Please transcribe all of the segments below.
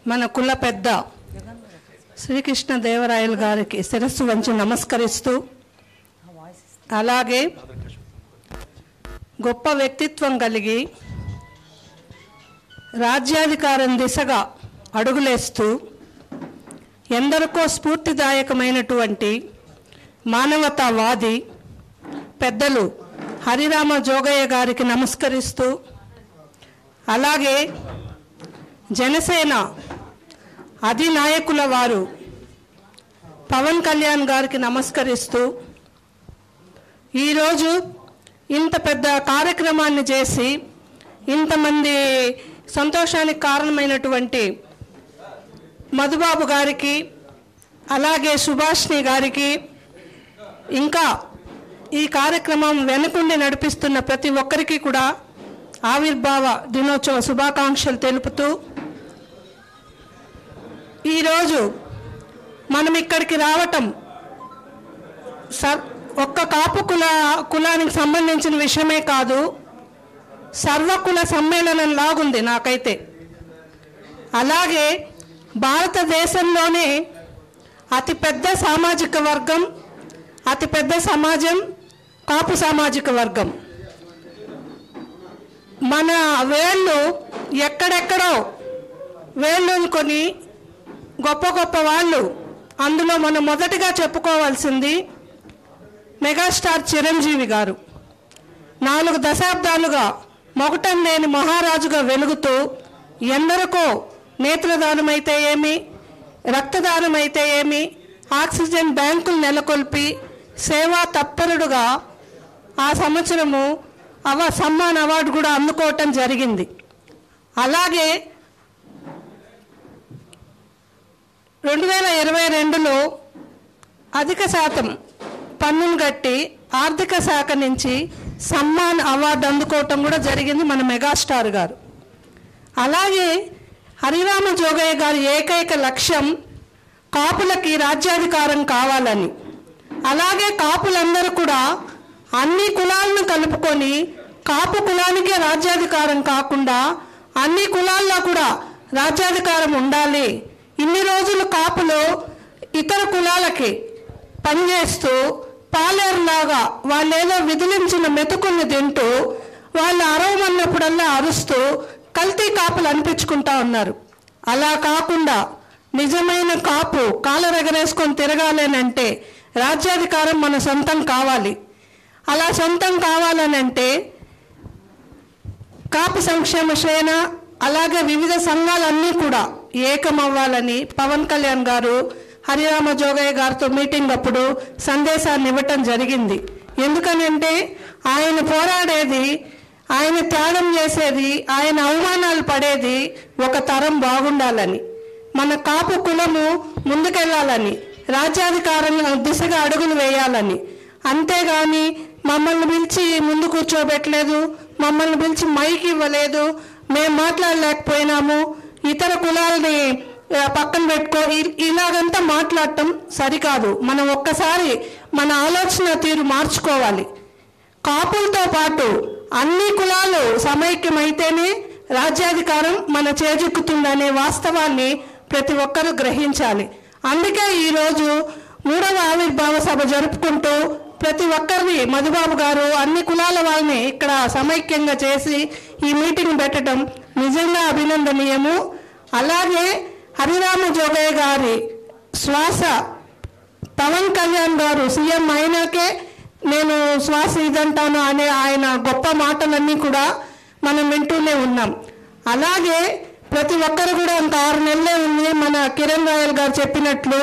మన కుల పెద్ద శ్రీకృష్ణ దేవరాయలు గారికి శిరస్సు వంచి నమస్కరిస్తూ అలాగే గొప్ప వ్యక్తిత్వం కలిగి రాజ్యాధికారం దిశగా అడుగులేస్తూ ఎందరికో స్ఫూర్తిదాయకమైనటువంటి మానవతావాది పెద్దలు హరిరామ జోగయ్య గారికి నమస్కరిస్తూ అలాగే జనసేన అధినాయకుల వారు పవన్ కళ్యాణ్ గారికి నమస్కరిస్తూ ఈరోజు ఇంత పెద్ద కార్యక్రమాన్ని చేసి ఇంతమంది సంతోషానికి కారణమైనటువంటి మధుబాబు గారికి అలాగే సుభాష్ని గారికి ఇంకా ఈ కార్యక్రమం వెనుకుండి నడిపిస్తున్న ప్రతి ఒక్కరికి కూడా ఆవిర్భావ దినోత్సవ శుభాకాంక్షలు తెలుపుతూ ఈరోజు మనం ఇక్కడికి రావటం సర్ ఒక్క కాపు కుల కులానికి సంబంధించిన విషయమే కాదు సర్వకుల సమ్మేళనం లాగుంది నాకైతే అలాగే భారతదేశంలోనే అతిపెద్ద సామాజిక వర్గం అతిపెద్ద సమాజం కాపు సామాజిక వర్గం మన వేళ్ళు ఎక్కడెక్కడో వేళ్ళు కొని గొప్ప గొప్ప వాళ్ళు అందులో మనం మొదటిగా చెప్పుకోవాల్సింది మెగాస్టార్ చిరంజీవి గారు నాలుగు దశాబ్దాలుగా మొగటం లేని మహారాజుగా వెలుగుతూ ఎందరికో నేత్రదానం అయితే ఏమి రక్తదానం అయితే ఏమి ఆక్సిజన్ బ్యాంకులు నెలకొల్పి సేవా తత్పరుడుగా ఆ సంవత్సరము అవ సమ్మాన్ అవార్డు కూడా అందుకోవటం జరిగింది అలాగే రెండు వేల ఇరవై రెండులో అధిక శాతం పన్నులు కట్టి ఆర్థిక శాఖ నుంచి సమ్మాన్ అవార్డు అందుకోవటం కూడా జరిగింది మన మెగాస్టార్ గారు అలాగే హరిరామ జోగయ్య గారి ఏకైక లక్ష్యం కాపులకి రాజ్యాధికారం కావాలని అలాగే కాపులందరూ కూడా అన్ని కులాలను కలుపుకొని కాపు కులానికే రాజ్యాధికారం కాకుండా అన్ని కులాల్లో కూడా రాజ్యాధికారం ఉండాలి ఇన్ని రోజులు కాపులు ఇతర కులాలకి పనిచేస్తూ పాలేరులాగా వాళ్ళు ఏదో విదిలించిన మెతుకుల్ని తింటూ వాళ్ళు అరవమన్నప్పుడల్లా అరుస్తూ కల్తీ కాపులు అనిపించుకుంటా ఉన్నారు అలా కాకుండా నిజమైన కాపు కాలరెగరేసుకొని తిరగాలేనంటే రాజ్యాధికారం మన సొంతం కావాలి అలా సొంతం కావాలనంటే కాపు సంక్షేమ సేన అలాగే వివిధ సంఘాలన్నీ కూడా ఏకమవ్వాలని పవన్ కళ్యాణ్ గారు హరిరామ జోగయ్య గారితో మీటింగ్ అప్పుడు సందేశాన్ని ఇవ్వటం జరిగింది ఎందుకనంటే ఆయన పోరాడేది ఆయన త్యాగం చేసేది ఆయన అవమానాలు పడేది ఒక తరం బాగుండాలని మన కాపు కులము ముందుకెళ్ళాలని రాజ్యాధికారం దిశగా అడుగులు వేయాలని అంతేగాని మమ్మల్ని పిలిచి ముందు కూర్చోబెట్టలేదు మమ్మల్ని పిలిచి మైక్ ఇవ్వలేదు మేము మాట్లాడలేకపోయినాము ఇతర కులాలని ఆ, పక్కన పెట్టుకో ఇ- ఇలాగంతా మాట్లాడటం సరికాదు మనం ఒక్కసారి మన ఆలోచన తీరు మార్చుకోవాలి కాపులతో పాటు అన్ని కులాలు సమైక్యమైతేనే రాజ్యాధికారం మన చేజెక్కుతుందనే వాస్తవాన్ని ప్రతి ఒక్కరూ గ్రహించాలి అందుకే ఈరోజు మూడవ ఆవిర్భావ సభ జరుపుకుంటూ ప్రతి ఒక్కరిని మధుబాబు గారు అన్ని కులాల వాళ్ళని ఇక్కడ సమైక్యంగా చేసి ఈ మీటింగ్ పెట్టడం నిజంగా అభినందనీయము అలాగే హరిరామ జోగయ్య గారి శ్వాస పవన్ కళ్యాణ్ గారు సీఎం అయినాకే నేను శ్వాస ఇదంటాను అనే ఆయన గొప్ప మాటలన్నీ కూడా మనం వింటూనే ఉన్నాం అలాగే ప్రతి ఒక్కరు కూడా ఇంకా ఆరు నెలలే ఉంది మన కిరణ్ రాయల్ గారు చెప్పినట్లు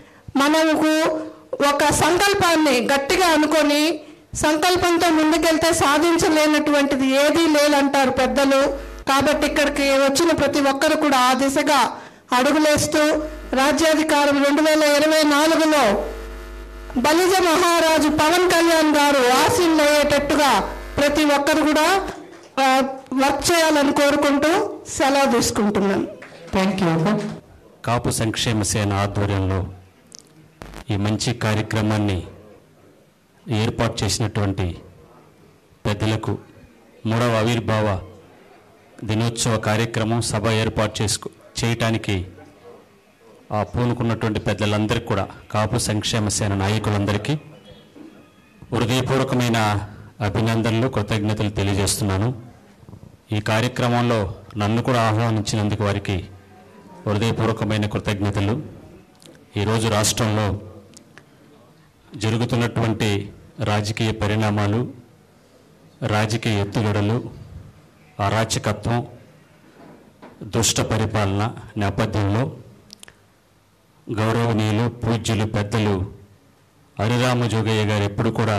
మనకు ఒక సంకల్పాన్ని గట్టిగా అనుకొని సంకల్పంతో ముందుకెళ్తే సాధించలేనటువంటిది ఏదీ లేదంటారు పెద్దలు కాబట్టి ఇక్కడికి వచ్చిన ప్రతి ఒక్కరు కూడా ఆ దిశగా అడుగులేస్తూ రాజ్యాధికారం రెండు వేల ఇరవై నాలుగులో బలిజ మహారాజు పవన్ కళ్యాణ్ గారు ఆశీనులు అయ్యేటట్టుగా ప్రతి ఒక్కరు కూడా ఆ, వర్క్ చేయాలని కోరుకుంటూ సెలవు తీసుకుంటున్నాను థ్యాంక్ యూ కాపు సంక్షేమ సేన ఆధ్వర్యంలో ఈ మంచి కార్యక్రమాన్ని ఏర్పాటు చేసినటువంటి పెద్దలకు మూడవ ఆవిర్భావ దినోత్సవ కార్యక్రమం సభ ఏర్పాటు చేసుకు చేయటానికి ఆ పూనుకున్నటువంటి పెద్దలందరికీ కూడా కాపు సంక్షేమ సేన నాయకులందరికీ హృదయపూర్వకమైన అభినందనలు కృతజ్ఞతలు తెలియజేస్తున్నాను ఈ కార్యక్రమంలో నన్ను కూడా ఆహ్వానించినందుకు వారికి హృదయపూర్వకమైన కృతజ్ఞతలు ఈరోజు రాష్ట్రంలో జరుగుతున్నటువంటి రాజకీయ పరిణామాలు రాజకీయ ఎత్తుగడలు అరాచకత్వం దుష్ట పరిపాలన నేపథ్యంలో గౌరవనీయులు పూజ్యులు పెద్దలు హరిరామ జోగయ్య గారు ఎప్పుడు కూడా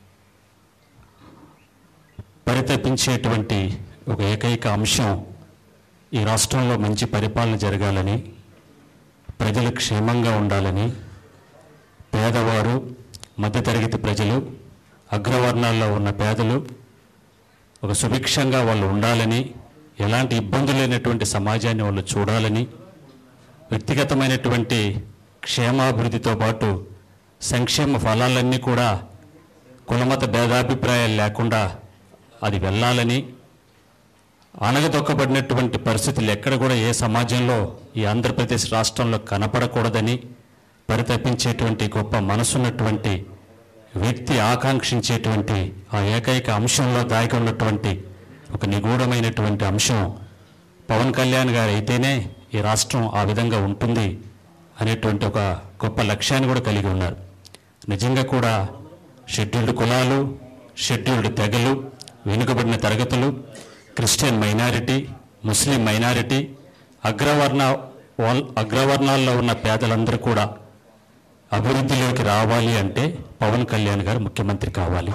పరితపించేటువంటి ఒక ఏకైక అంశం ఈ రాష్ట్రంలో మంచి పరిపాలన జరగాలని ప్రజలు క్షేమంగా ఉండాలని పేదవారు మధ్యతరగతి ప్రజలు అగ్రవర్ణాల్లో ఉన్న పేదలు ఒక సుభిక్షంగా వాళ్ళు ఉండాలని ఎలాంటి ఇబ్బందులు లేనటువంటి సమాజాన్ని వాళ్ళు చూడాలని వ్యక్తిగతమైనటువంటి క్షేమాభివృద్ధితో పాటు సంక్షేమ ఫలాలన్నీ కూడా కులమత భేదాభిప్రాయాలు లేకుండా అది వెళ్ళాలని అణగదొక్కబడినటువంటి పరిస్థితులు ఎక్కడ కూడా ఏ సమాజంలో ఈ ఆంధ్రప్రదేశ్ రాష్ట్రంలో కనపడకూడదని పరితపించేటువంటి గొప్ప మనసున్నటువంటి వ్యక్తి ఆకాంక్షించేటువంటి ఆ ఏకైక అంశంలో దాగి ఉన్నటువంటి ఒక నిగూఢమైనటువంటి అంశం పవన్ కళ్యాణ్ గారు అయితేనే ఈ రాష్ట్రం ఆ విధంగా ఉంటుంది అనేటువంటి ఒక గొప్ప లక్ష్యాన్ని కూడా కలిగి ఉన్నారు నిజంగా కూడా షెడ్యూల్డ్ కులాలు షెడ్యూల్డ్ తెగలు వెనుకబడిన తరగతులు క్రిస్టియన్ మైనారిటీ ముస్లిం మైనారిటీ అగ్రవర్ణ వాల్- అగ్రవర్ణాల్లో ఉన్న పేదలందరూ కూడా అభివృద్ధిలోకి రావాలి అంటే పవన్ కళ్యాణ్ గారు ముఖ్యమంత్రి కావాలి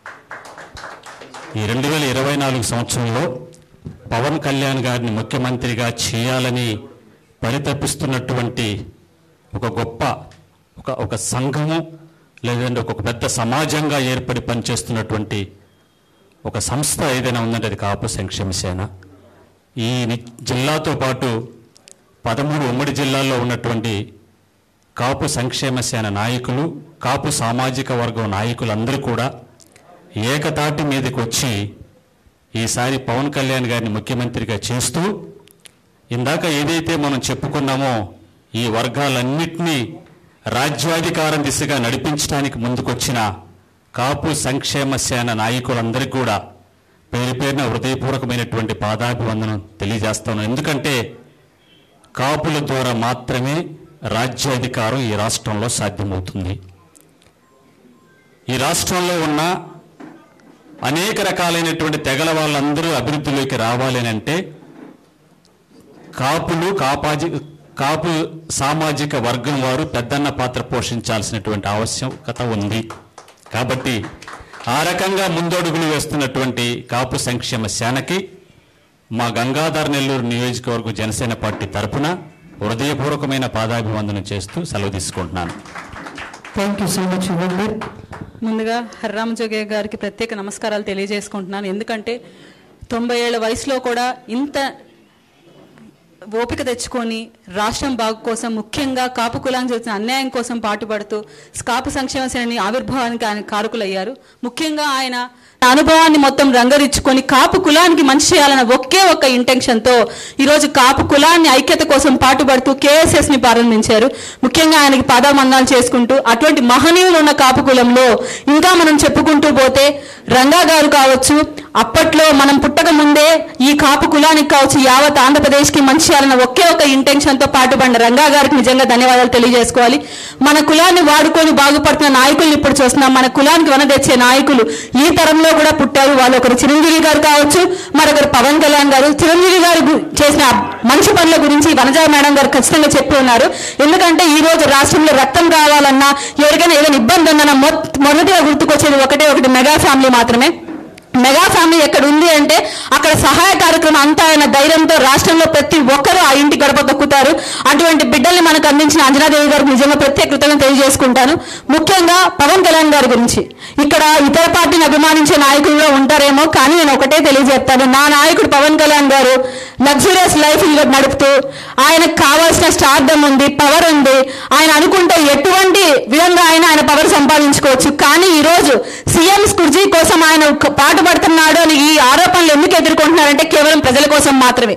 ఈ రెండు వేల ఇరవై నాలుగు సంవత్సరంలో పవన్ కళ్యాణ్ గారిని ముఖ్యమంత్రిగా చేయాలని పరితపిస్తున్నటువంటి ఒక గొప్ప ఒక ఒక సంఘము లేదంటే ఒక పెద్ద సమాజంగా ఏర్పడి పనిచేస్తున్నటువంటి ఒక సంస్థ ఏదైనా ఉందంటే అది కాపు సంక్షేమ సేన ఈ ని- జిల్లాతో పాటు పదమూడు ఉమ్మడి జిల్లాల్లో ఉన్నటువంటి కాపు సంక్షేమ సేన నాయకులు కాపు సామాజిక వర్గం నాయకులందరూ కూడా ఏకతాటి మీదకి వచ్చి ఈసారి పవన్ కళ్యాణ్ గారిని ముఖ్యమంత్రిగా చేస్తూ ఇందాక ఏదైతే మనం చెప్పుకున్నామో ఈ వర్గాలన్నింటినీ రాజ్యాధికారం దిశగా నడిపించడానికి ముందుకొచ్చిన కాపు సంక్షేమ సేన నాయకులందరికీ కూడా పేరు పేరున హృదయపూర్వకమైనటువంటి పాదాభివందనం తెలియజేస్తాను ఎందుకంటే కాపుల ద్వారా మాత్రమే రాజ్యాధికారం ఈ రాష్ట్రంలో సాధ్యమవుతుంది ఈ రాష్ట్రంలో ఉన్న అనేక రకాలైనటువంటి తెగల వాళ్ళందరూ అభివృద్ధిలోకి రావాలి అని అంటే కాపులు కాపాజి కాపు సామాజిక వర్గం వారు పెద్దన్న పాత్ర పోషించాల్సినటువంటి ఆవశ్యకత ఉంది కాబట్టి ఆ రకంగా ముందడుగులు వేస్తున్నటువంటి కాపు సంక్షేమ సేనకి మా గంగాధర్ నెల్లూరు నియోజకవర్గ జనసేన పార్టీ తరపున హృదయపూర్వకమైన పాదాభివందనం చేస్తూ సెలవు తీసుకుంటున్నాను thank you so much Yugandhar ముందుగా హర్రామ జోగయ్య గారికి ప్రత్యేక నమస్కారాలు తెలియజేసుకుంటున్నాను ఎందుకంటే తొంభై ఏళ్ల వయసులో కూడా ఇంత ఓపిక తెచ్చుకొని రాష్ట్రం బాగు కోసం ముఖ్యంగా కాపు కులానికి చేసిన అన్యాయం కోసం పాటుపడుతూ కాపు సంక్షేమ శ్రేణి ఆవిర్భావానికి ఆయన కారకులయ్యారు ముఖ్యంగా ఆయన అనుభవాన్ని మొత్తం రంగరించుకొని కాపు కులానికి మంచి చేయాలన్న ఒకే ఒక్క ఇంటెన్షన్తో ఈరోజు కాపు కులాన్ని ఐక్యత కోసం పాటుపడుతూ కేఎస్ఎస్ ని ప్రారంభించారు ముఖ్యంగా ఆయనకి పాదామందాలు చేసుకుంటూ అటువంటి మహనీయులు ఉన్న కాపు కులంలో ఇంకా మనం చెప్పుకుంటూ పోతే రంగా గారు కావచ్చు అప్పట్లో మనం పుట్టక ముందే ఈ కాపు కులానికి కావచ్చు యావత్ ఆంధ్రప్రదేశ్కి మంచి చేయాలన్న ఒకే ఒక ఇంటెన్షన్తో పాటుపడిన రంగా గారికి నిజంగా ధన్యవాదాలు తెలియజేసుకోవాలి మన కులాన్ని వాడుకొని బాగుపడుతున్న నాయకుల్ని ఇప్పుడు చూస్తున్నాం మన కులానికి వన తెచ్చే నాయకులు ఈ తరంలో కూడా పుట్టారు వాళ్ళు ఒకరు చిరంజీవి గారు కావచ్చు మరొకరు పవన్ కళ్యాణ్ గారు చిరంజీవి గారు గు- చేసిన మంచి పనుల గురించి వనజా మేడం గారు ఖచ్చితంగా చెప్పి ఉన్నారు ఎందుకంటే ఈ రోజు రాష్ట్రంలో రక్తం కావాలన్నా ఎవరికైనా ఏదైనా ఇబ్బంది ఉందన్నా మొ- మొదటిగా గుర్తుకొచ్చేది ఒకటే ఒకటి మెగా ఫ్యామిలీ మాత్రమే మెగా ఫ్యామిలీ ఎక్కడ ఉంది అంటే అక్కడ సహాయ కార్యక్రమం అంతా ఆయన ధైర్యంతో రాష్ట్రంలో ప్రతి ఒక్కరూ ఆ ఇంటి గడప తొక్కుతారు అటువంటి బిడ్డల్ని మనకు అందించిన అంజనాదేవి గారికి నిజంగా ప్రత్యేక కృతజ్ఞత తెలియజేసుకుంటాను ముఖ్యంగా పవన్ కళ్యాణ్ గారి గురించి ఇక్కడ ఇతర పార్టీని అభిమానించే నాయకులు కూడా ఉంటారేమో కానీ నేను ఒకటే తెలియజేస్తాను నా నాయకుడు పవన్ కళ్యాణ్ గారు లగ్జూరియస్ లైఫ్ నడుపుతూ ఆయనకు కావాల్సిన స్టార్డమ్ ఉంది పవర్ ఉంది ఆయన అనుకుంటే ఎటువంటి విధంగా ఆయన ఆయన పవర్ సంపాదించుకోవచ్చు కానీ ఈ రోజు సీఎం కుర్జీ కోసం ఆయన ఒక పాటుపడుతున్నాడు అని ఈ ఆరోపణలు ఎందుకు ఎదుర్కొంటున్నారంటే కేవలం ప్రజల కోసం మాత్రమే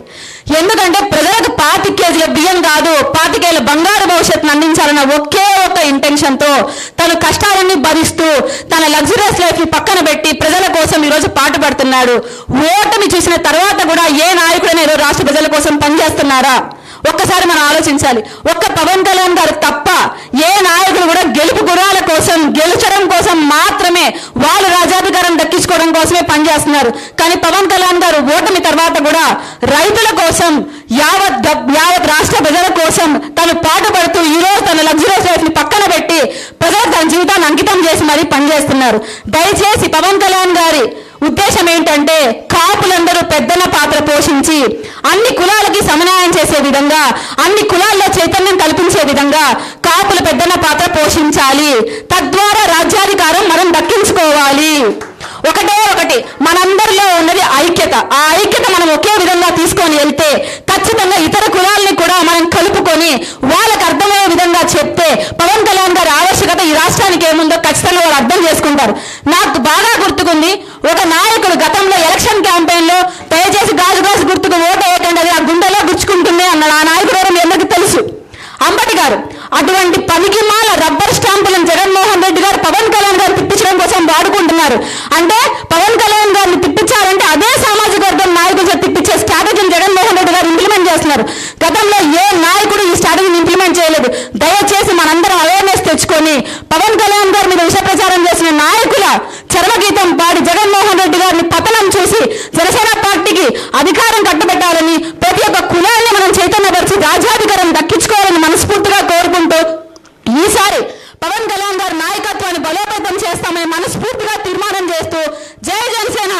ఎందుకంటే ప్రజలకు పాతి కేజీల బియ్యం కాదు పాతికేళ్ళ బంగారు భవిష్యత్తును అందించాలన్న ఒకే ఒక ఇంటెన్షన్ తో తను కష్టాలన్నీ భరిస్తూ తన లగ్జరియస్ లైఫ్ ని పక్కన పెట్టి ప్రజల కోసం ఈ రోజు పాటుపడుతున్నాడు ఓటమి చూసిన తర్వాత కూడా ఏ నాయకుడైనా ఈరోజు రాష్ట్ర ప్రజల కోసం పనిచేస్తున్నారా ఒక్కసారి మనం ఆలోచించాలి ఒక్క పవన్ కళ్యాణ్ గారు తప్ప ఏ నాయకుడు కూడా గెలుపు గురాల కోసం గెలుచడం కోసం మాత్రమే వాళ్ళు రాజాధికారం దక్కించుకోవడం కోసమే పనిచేస్తున్నారు కానీ పవన్ కళ్యాణ్ గారు ఓటమి తర్వాత కూడా రైతుల కోసం యావత్ గబ్- యావత్ రాష్ట్ర ప్రజల కోసం తను పాటుపడుతూ ఈ రోజు తన లగ్జరీస్ లైఫ్ ని పక్కన పెట్టి ప్రజలు తన జీవితాన్ని అంకితం చేసి మరీ పనిచేస్తున్నారు దయచేసి పవన్ కళ్యాణ్ గారి ఉద్దేశం ఏంటంటే కాపులందరూ పెద్దన పాత్ర పోషించి అన్ని కులాలకి సమన్వయం చేసే విధంగా అన్ని కులాల్లో చైతన్యం కల్పించే విధంగా కాపుల పెద్దన పాత్ర పోషించాలి తద్వారా రాజ్యాధికారం మనం దక్కించుకోవాలి ఒకటే ఒకటి మనందరిలో ఉన్నది ఐక్యత ఆ ఐక్యత మనం ఒకే విధంగా తీసుకొని వెళ్తే ఖచ్చితంగా ఇతర కులాల్ని కూడా మనం కలుపుకొని వాళ్ళకి అర్థమయ్యే విధంగా చెప్తే పవన్ కళ్యాణ్ గారి ఆవశ్యకత ఈ రాష్ట్రానికి ఏముందో ఖచ్చితంగా వాళ్ళు అర్థం చేసుకుంటారు నాకు బాగా గుర్తుకుంది ఒక నాయకుడు గతంలో ఎలక్షన్ క్యాంపెయిన్ లో దయచేసి గాజు గాజు గుర్తుకు ఓటు వేయకండి అది ఆ గుండెలో గుచ్చుకుంటుంది అన్నాడు ఆ నాయకుడు ఎవరో మీ అందరికీ తెలుసు అంబటి గారు అటువంటి పనికిమాల రబ్బర్ స్టాంపులను జగన్మోహన్ రెడ్డి గారు పవన్ కళ్యాణ్ గారు తిప్పించడం కోసం వాడుకుంటున్నారు అంటే పవన్ కళ్యాణ్ గారిని తిప్పించారంటే అదే సామాజిక వర్గం నాయకులు చేత తిప్పించే స్ట్రాటజీని జగన్మోహన్ రెడ్డి గారు ఇంప్లిమెంట్ చేస్తున్నారు గతంలో ఏ నాయకుడు ఈ స్ట్రాటజీని ఇంప్లిమెంట్ చేయలేదు దయచేసి మనందరం అవేర్నెస్ తెచ్చుకొని పవన్ కళ్యాణ్ గారి మీద విష ప్రచారం చేసిన నాయకుల చర్మగీతం పాడి జగన్మోహన్ రెడ్డి గారిని పతనం చూసి జనసేన పార్టీకి అధికారం కట్టబెట్టాలని ప్రతి ఒక్క కులాన్ని మనం చైతన్యపరిచి రాజ్యాధికారం దక్కించుకోవాలని మనస్ఫూర్తిగా కోరుకుంటూ ఈసారి పవన్ కళ్యాణ్ గారి నాయకత్వాన్ని బలోపేతం చేస్తామని మనస్ఫూర్తిగా తీర్మానం చేస్తూ జై జనసేన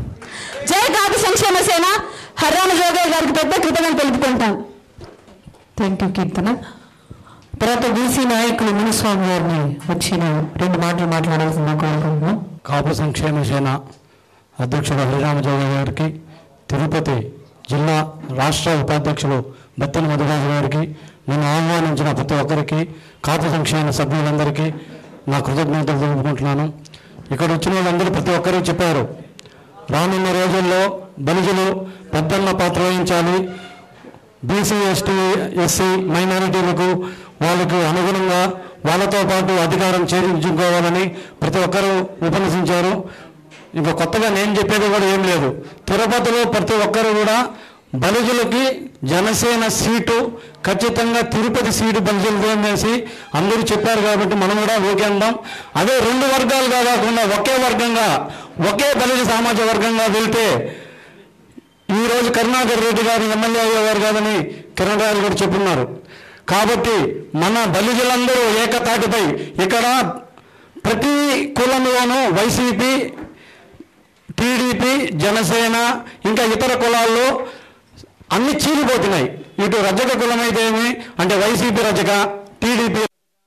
జై కాపు సంక్షేమ సేన హర్రామ జోగయ్య గారికి పెద్ద కృతజ్ఞతలు తెలుపుకుంటాను థ్యాంక్ యూ కీర్తన తర్వాత బీసీ నాయకులు మునిస్వామి గారిని వచ్చిన రెండు మాటలు మాట్లాడాల్సిందిగా కోరుకుంటున్నాం కాపు సంక్షేమ సేన అధ్యక్షుడు హరిరామజోగ గారికి తిరుపతి జిల్లా రాష్ట్ర ఉపాధ్యక్షుడు బత్తెన మధురాజు గారికి నన్ను ఆహ్వానించిన ప్రతి ఒక్కరికి కాపు సంక్షేమ సభ్యులందరికీ నా కృతజ్ఞతలు తెలుపుకుంటున్నాను ఇక్కడ వచ్చిన వాళ్ళందరూ ప్రతి ఒక్కరూ చెప్పారు రానున్న రోజుల్లో బలిజలు పెద్దన్న పాత్ర వహించాలి బీసీ ఎస్టీ ఎస్సీ మైనారిటీలకు వాళ్ళకు అనుగుణంగా వాళ్ళతో పాటు అధికారం చేయించుకోవాలని ప్రతి ఒక్కరూ ఉపన్యసించారు ఇంకా కొత్తగా నేను చెప్పేది కూడా ఏం లేదు తిరుపతిలో ప్రతి ఒక్కరు కూడా బలిజులకి జనసేన సీటు ఖచ్చితంగా తిరుపతి సీటు బలిజులతో అనేసి అందరూ చెప్పారు కాబట్టి మనం కూడా ఓకే అందాం అదే రెండు వర్గాలుగా కాకుండా ఒకే వర్గంగా ఒకే బలిజ సామాజిక వర్గంగా వెళ్తే ఈ రోజు కరుణాకర్ రెడ్డి గారు ఎమ్మెల్యే అయ్యేవారు కాదని కిరణ్ రాయలు గారు చెప్పున్నారు కాబట్టి మన బలిజలందరూ ఏకతాటిపై ఇక్కడ ప్రతి కులంలోనూ వైసీపీ టీడీపీ జనసేన ఇంకా ఇతర కులాల్లో అన్ని చీలిపోతున్నాయి ఇటు రజక కులం అయితే ఏమి అంటే వైసీపీ రజక టీడీపీ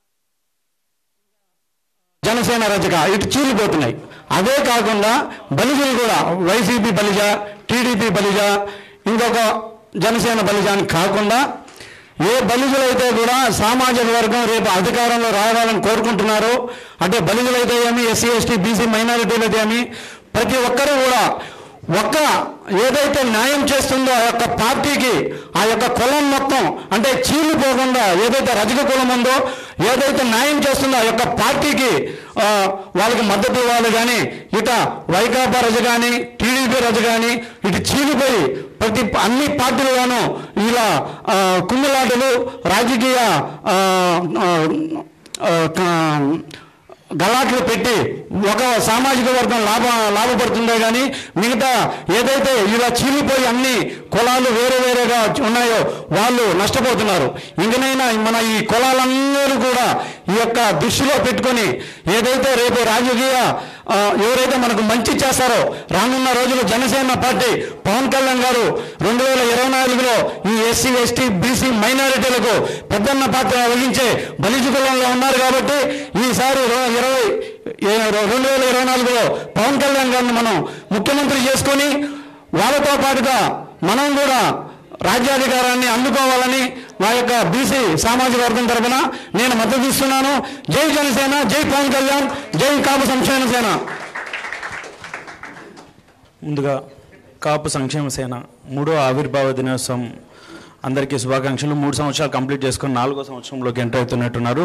జనసేన రజక ఇటు చీలిపోతున్నాయి అదే కాకుండా బలిజలు కూడా వైసీపీ బలిజ టీడీపీ బలిజ ఇంకొక జనసేన బలిజ అని కాకుండా ఏ బలిజులైతే కూడా సామాజిక వర్గం రేపు అధికారంలో రావాలని కోరుకుంటున్నారో అంటే బలిజులైతే ఏమి ఎస్సీ ఎస్టీ బీసీ మైనారిటీలు అయితే ఏమి ప్రతి ఒక్కరూ కూడా ఒక్క ఏదైతే న్యాయం చేస్తుందో ఆ యొక్క పార్టీకి ఆ యొక్క కులం మొత్తం అంటే చీలిపోకుండా ఏదైతే రజక కులం ఉందో ఏదైతే న్యాయం చేస్తుందో ఆ యొక్క పార్టీకి ఆ, వాళ్ళకి మద్దతు ఇవ్వాలి కానీ ఇట వైకాపా రజ కానీ టీడీపీ రజ కానీ ఇటు చీలిపోయి ప్రతి అన్ని పార్టీలలోనూ ఇలా ఆ, కుమ్ములాటలు రాజకీయ ఆ, ఆ, ఆ, క- గలాట్లు పెట్టి ఒక సామాజిక వర్గం లాభ లాభపడుతుందే కానీ మిగతా ఏదైతే ఇలా చీలిపోయి అన్ని కులాలు వేరే వేరేగా ఉన్నాయో వాళ్ళు నష్టపోతున్నారు ఇంకనైనా మన ఈ కులాలందరూ కూడా ఈ యొక్క దృష్టిలో పెట్టుకొని ఏదైతే రేపు రాజకీయ ఆ, ఎవరైతే మనకు మంచి చేస్తారో రానున్న రోజులు జనసేన పార్టీ పవన్ కళ్యాణ్ గారు రెండు వేల ఇరవై నాలుగులో ఈ ఎస్సీ ఎస్టీ బీసీ మైనారిటీలకు పెద్దన్న పాత్ర వహించే బలిజ కులంలో ఉన్నారు కాబట్టి ఈసారి రో- ఇరవై ఏ- రెండు వేల ఇరవై నాలుగులో పవన్ కళ్యాణ్ గారిని మనం ముఖ్యమంత్రి చేసుకొని వాళ్ళతో పాటుగా మనం కూడా రాజ్యాధికారాన్ని అందుకోవాలని మా యొక్క బీసీ సామాజిక వర్గం తరఫున నేను మద్దతు ఇస్తున్నాను జై జనసేన జై పవన్ కళ్యాణ్ జై కాపు సంక్షేమ సేన ముందుగా కాపు సంక్షేమ సేన మూడో ఆవిర్భావ దినోత్సవం అందరికీ శుభాకాంక్షలు మూడు సంవత్సరాలు కంప్లీట్ చేసుకొని నాలుగో సంవత్సరంలోకి ఎంటర్ అవుతున్నట్టున్నారు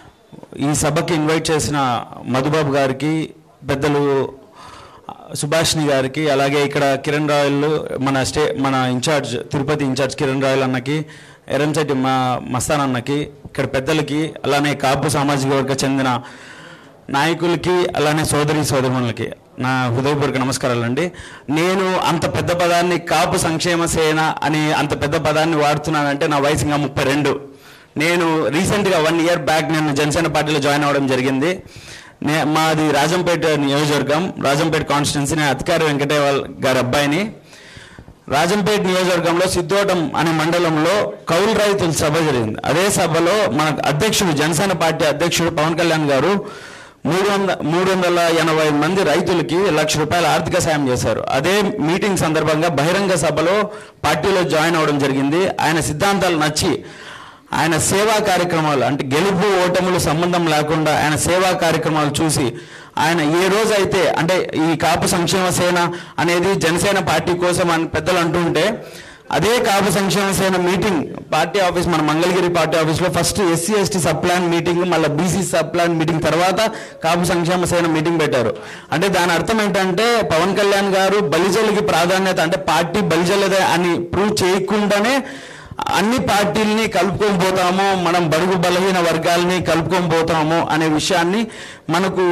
ఈ సభకి ఇన్వైట్ చేసిన మధుబాబు గారికి పెద్దలు సుభాష్ని గారికి అలాగే ఇక్కడ కిరణ్ రాయల్ మన స్టే మన ఇన్ఛార్జ్ తిరుపతి ఇన్ఛార్జ్ కిరణ్ రాయల్ అన్నకి ఎరంశెట్టి మా మస్తాన్ అన్నకి ఇక్కడ పెద్దలకి అలానే కాపు సామాజిక వర్గ చెందిన నాయకులకి అలానే సోదరి సోదరులకి నా హృదయపూర్వక నమస్కారాలండి నేను అంత పెద్ద పదాన్ని కాపు సంక్షేమ సేన అని అంత పెద్ద పదాన్ని వాడుతున్నానంటే నా వయసు ఇంకా ముప్పై రెండు నేను రీసెంట్గా వన్ ఇయర్ బ్యాక్ నేను జనసేన పార్టీలో జాయిన్ అవ్వడం జరిగింది నే మాది రాజంపేట నియోజకవర్గం రాజంపేట కాన్స్టిట్యున్సీ నేను అధికారి వెంకటేవాల్ గారి అబ్బాయిని రాజంపేట నియోజకవర్గంలో సిద్ధోటం అనే మండలంలో కౌలు రైతుల సభ జరిగింది అదే సభలో మన అధ్యక్షుడు జనసేన పార్టీ అధ్యక్షుడు పవన్ కళ్యాణ్ గారు మూడు వంద మూడు వందల ఎనభై మంది రైతులకి లక్ష రూపాయల ఆర్థిక సాయం చేశారు అదే మీటింగ్ సందర్భంగా బహిరంగ సభలో పార్టీలో జాయిన్ అవ్వడం జరిగింది ఆయన సిద్ధాంతాలు నచ్చి ఆయన సేవా కార్యక్రమాలు అంటే గెలుపు ఓటములు సంబంధం లేకుండా ఆయన సేవా కార్యక్రమాలు చూసి ఆయన ఏ రోజు అయితే అంటే ఈ కాపు సంక్షేమ సేన అనేది జనసేన పార్టీ కోసం అని పెద్దలు అంటుంటే అదే కాపు సంక్షేమ సేన మీటింగ్ పార్టీ ఆఫీస్ మన మంగళగిరి పార్టీ ఆఫీస్లో first SC ST sub plan meeting మళ్ళీ బీసీ సబ్ ప్లాన్ మీటింగ్ తర్వాత కాపు సంక్షేమ సేన మీటింగ్ పెట్టారు అంటే దాని అర్థం ఏంటంటే పవన్ కళ్యాణ్ గారు బలిజలకి ప్రాధాన్యత అంటే పార్టీ బలిజలదే అని ప్రూవ్ చేయకుండానే అన్ని పార్టీల్ని కలుపుకొని పోతాము మనం బడుగు బలహీన వర్గాల్ని కలుపుకొని పోతాము అనే విషయాన్ని మనకు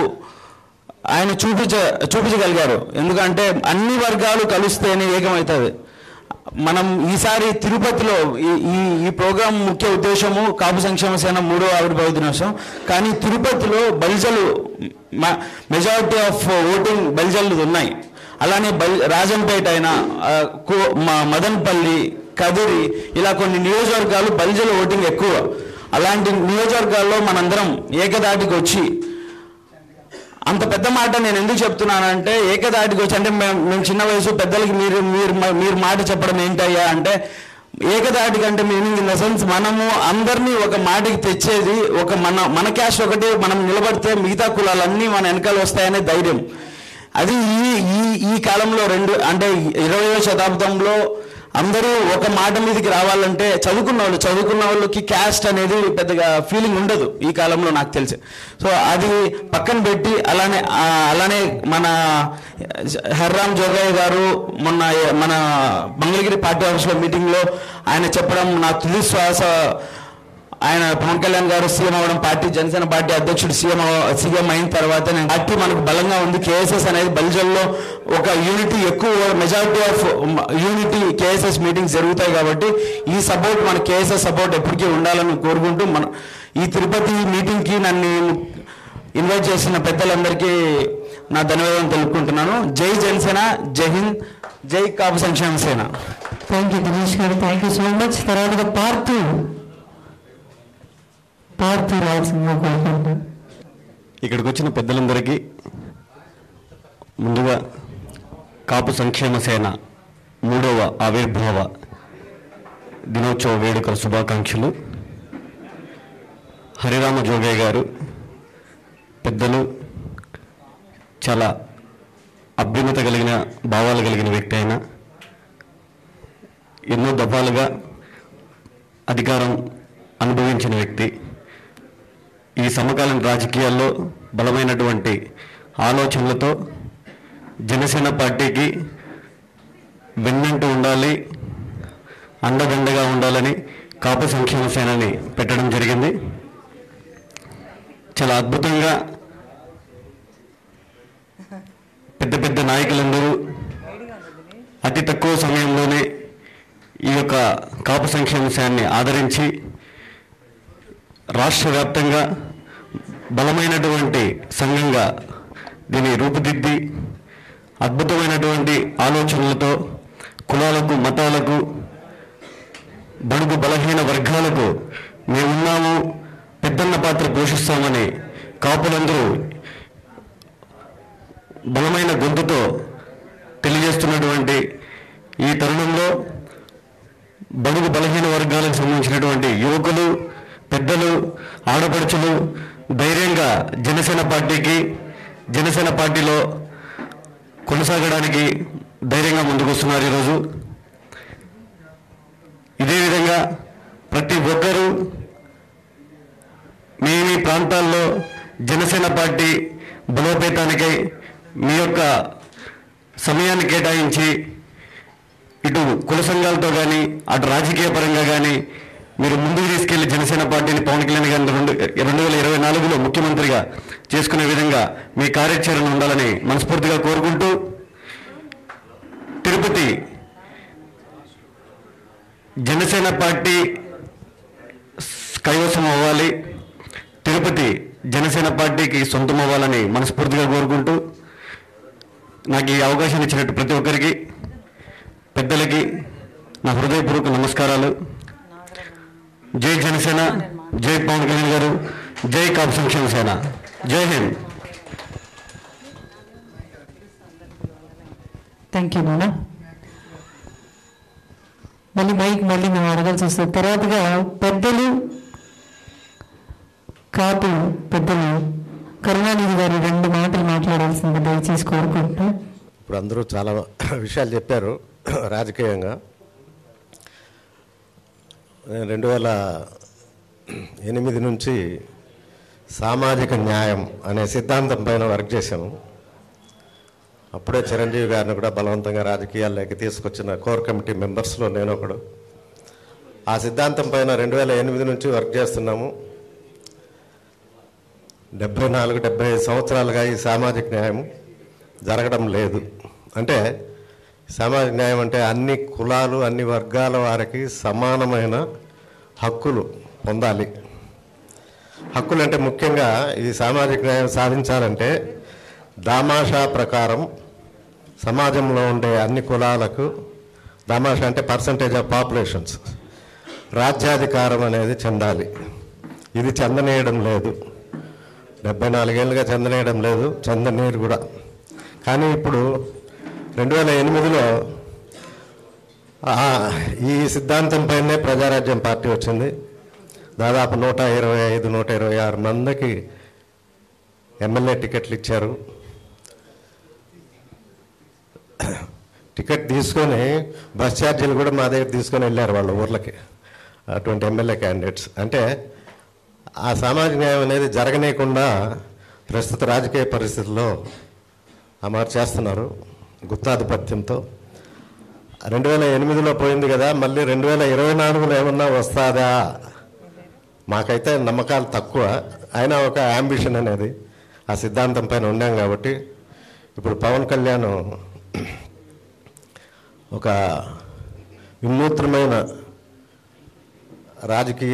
ఆయన చూపించ చూపించగలిగారు ఎందుకంటే అన్ని వర్గాలు కలిస్తేనే ఏకమవుతుంది మనం ఈసారి తిరుపతిలో ఈ ఈ ఈ ప్రోగ్రాం ముఖ్య ఉద్దేశము కాపు సంక్షేమ సేన మూడో ఆవిర్భావ దినోత్సవం కానీ తిరుపతిలో బలిజలు మెజారిటీ ఆఫ్ ఓటింగ్ బలిజలు ఉన్నాయి అలానే బలి రాజంపేట అయినా ఆ, కో- మా మదన్పల్లి కదిరి ఇలా కొన్ని నియోజకవర్గాలు బలిజల ఓటింగ్ ఎక్కువ అలాంటి నియోజకవర్గాల్లో మనందరం ఏకదాటికి వచ్చి అంత పెద్ద మాట నేను ఎందుకు చెప్తున్నానంటే ఏకదాటికి వచ్చి అంటే మేము మేము చిన్న వయసు పెద్దలకి మీరు మీరు మీరు మాట చెప్పడం ఏంటయ్యా అంటే ఏకదాటికి అంటే మీనింగ్ ఇన్ ద సెన్స్ మనము అందరినీ ఒక మాటకి తెచ్చేది ఒక మన మన క్యాస్ట్ ఒకటి మనం నిలబడితే మిగతా కులాలన్నీ మన వెనకాల వస్తాయనే ధైర్యం అది ఈ ఈ ఈ కాలంలో రెండు అంటే ఇరవయో శతాబ్దంలో అందరూ ఒక మాట మీదకి రావాలంటే చదువుకున్న వాళ్ళు చదువుకున్న వాళ్ళకి క్యాస్ట్ అనేది పెద్దగా ఫీలింగ్ ఉండదు ఈ కాలంలో నాకు తెలిసి సో అది పక్కన పెట్టి అలానే ఆ, అలానే మన హర్రామ్ జోగయ్య గారు మొన్న మన మంగళగిరి పార్టీ ఆఫీస్లో మీటింగ్లో ఆయన చెప్పడం నా తుది శ్వాస ఆయన పవన్ కళ్యాణ్ గారు సీఎం అవ్వడం పార్టీ జనసేన పార్టీ అధ్యక్షుడు సీఎం అవ- సీఎం అయిన తర్వాత నేను పార్టీ మనకు బలంగా ఉంది కేఎస్ఎస్ అనేది బల్జల్లో ఒక యూనిటీ ఎక్కువ majority of unity KSS meetings జరుగుతాయి కాబట్టి ఈ సపోర్ట్ మన కేఎస్ఎస్ సపోర్ట్ ఎప్పటికీ ఉండాలని కోరుకుంటూ మన ఈ తిరుపతి మీటింగ్కి నన్ను ఇన్వైట్ చేసిన పెద్దలందరికీ నా ధన్యవాదాలు తెలుపుకుంటున్నాను జై జనసేన జై హింద్ జై కాపు సంక్షేమ సేన థ్యాంక్ యూ దినేష్ గారు థ్యాంక్ యూ సో మచ్ తర్వాత పార్థు పార్థు రావాల్సిందిగా కోరుకుంటున్నాను ఇక్కడికి వచ్చిన పెద్దలందరికీ ముందుగా కాపు సంక్షేమ సేన మూడవ ఆవిర్భావ దినోత్సవ వేడుకల శుభాకాంక్షలు హరిరామ జోగయ్య గారు పెద్దలు చాలా అభ్యున్నత కలిగిన భావాలు కలిగిన వ్యక్తి అయిన ఎన్నో దఫాలుగా అధికారం అనుభవించిన వ్యక్తి ఈ సమకాలీన రాజకీయాల్లో బలమైనటువంటి ఆలోచనలతో జనసేన పార్టీకి వెన్నంటూ ఉండాలి అండదండగా ఉండాలని కాపు సంక్షేమ సేనని పెట్టడం జరిగింది చాలా అద్భుతంగా పెద్ద పెద్ద నాయకులందరూ అతి తక్కువ సమయంలోనే ఈ యొక్క కాపు సంక్షేమ సేనని ఆదరించి రాష్ట్ర వ్యాప్తంగా బలమైనటువంటి సంఘంగా దీన్ని రూపుదిద్ది అద్భుతమైనటువంటి ఆలోచనలతో కులాలకు మతాలకు బడుగు బలహీన వర్గాలకు మేమున్నాము పెద్దన్న పాత్ర పోషిస్తామని కాపులందరూ బలమైన గొంతుతో తెలియజేస్తున్నటువంటి ఈ తరుణంలో బడుగు బలహీన వర్గాలకు సంబంధించినటువంటి యువకులు పెద్దలు ఆడపడుచులు ధైర్యంగా జనసేన పార్టీకి జనసేన పార్టీలో కొనసాగడానికి ధైర్యంగా ముందుకు వస్తున్నారు ఈరోజు ఇదే విధంగా ప్రతి ఒక్కరూ మీ మీ ప్రాంతాల్లో జనసేన పార్టీ బలోపేతానికై మీ యొక్క సమయాన్ని కేటాయించి ఇటు కుల సంఘాలతో కానీ అటు రాజకీయ పరంగా కానీ మీరు ముందుకు తీసుకెళ్లి జనసేన పార్టీని పవన్ కళ్యాణ్ గారిని రెండు రెండు వేల ఇరవై నాలుగులో ముఖ్యమంత్రిగా చేసుకునే విధంగా మీ కార్యాచరణ ఉండాలని మనస్ఫూర్తిగా కోరుకుంటూ తిరుపతి జనసేన పార్టీ కైవసం అవ్వాలి తిరుపతి జనసేన పార్టీకి సొంతం అవ్వాలని మనస్ఫూర్తిగా కోరుకుంటూ నాకు ఈ అవకాశం ఇచ్చినట్టు ప్రతి ఒక్కరికి పెద్దలకి నా హృదయపూర్వక నమస్కారాలు జై జనసేన జై పవన్ కళ్యాణ్ గారు జై కాపు సంక్షేమ సేన జై హింద్ థ్యాంక్ యూ నాన్న మళ్ళీ మైక్ మళ్ళీ మేము అడగాల్సి వస్తుంది తర్వాతగా పెద్దలు కాపు పెద్దలు కరుణానిధి గారు రెండు మాటలు మాట్లాడాల్సింది దయచేసి కోరుకుంటున్నాం ఇప్పుడు అందరూ చాలా విషయాలు చెప్పారు రాజకీయంగా నేను రెండు వేల ఎనిమిది నుంచి సామాజిక న్యాయం అనే సిద్ధాంతం పైన వర్క్ చేశాను అప్పుడే చిరంజీవి గారిని కూడా బలవంతంగా రాజకీయాల్లోకి తీసుకొచ్చిన కోర్ కమిటీ మెంబర్స్లో నేను ఒకడు ఆ సిద్ధాంతం పైన రెండు వేల ఎనిమిది నుంచి వర్క్ చేస్తున్నాము డెబ్బై నాలుగు డెబ్బై ఐదు సంవత్సరాలుగా ఈ సామాజిక న్యాయం జరగడం లేదు అంటే సామాజిక న్యాయం అంటే అన్ని కులాలు అన్ని వర్గాల వారికి సమానమైన హక్కులు పొందాలి హక్కులు అంటే ముఖ్యంగా ఈ సామాజిక న్యాయం సాధించాలంటే దామాషా ప్రకారం సమాజంలో ఉండే అన్ని కులాలకు దామాషా అంటే పర్సంటేజ్ ఆఫ్ పాపులేషన్స్ రాజ్యాధికారం అనేది చెందాలి ఇది చెందనీయడం లేదు డెబ్బై నాలుగేళ్ళుగా చెందనేయడం లేదు చెందనీరు కూడా కానీ ఇప్పుడు రెండు వేల ఎనిమిదిలో ఈ సిద్ధాంతం పైనే ప్రజారాజ్యం పార్టీ వచ్చింది దాదాపు నూట ఇరవై ఐదు నూట ఇరవై ఆరు మందికి ఎమ్మెల్యే టికెట్లు ఇచ్చారు టికెట్ తీసుకొని బస్ ఛార్జీలు కూడా మా దగ్గర తీసుకొని వెళ్ళారు వాళ్ళ ఊర్లకి అటువంటి ఎమ్మెల్యే క్యాండిడేట్స్ అంటే ఆ సామాజిక న్యాయం అనేది జరగనీయకుండా ప్రస్తుత రాజకీయ పరిస్థితుల్లో అమరు చేస్తున్నారు గుత్తాధిపత్యంతో రెండు వేల ఎనిమిదిలో పోయింది కదా మళ్ళీ రెండు వేల ఇరవై నాలుగులో ఏమన్నా వస్తుందా మాకైతే నమ్మకాలు తక్కువ అయినా ఒక అంబిషన్ అనేది ఆ సిద్ధాంతం పైన ఉన్నాం కాబట్టి ఇప్పుడు పవన్ కళ్యాణ్ ఒక వినూత్నమైన రాజకీయ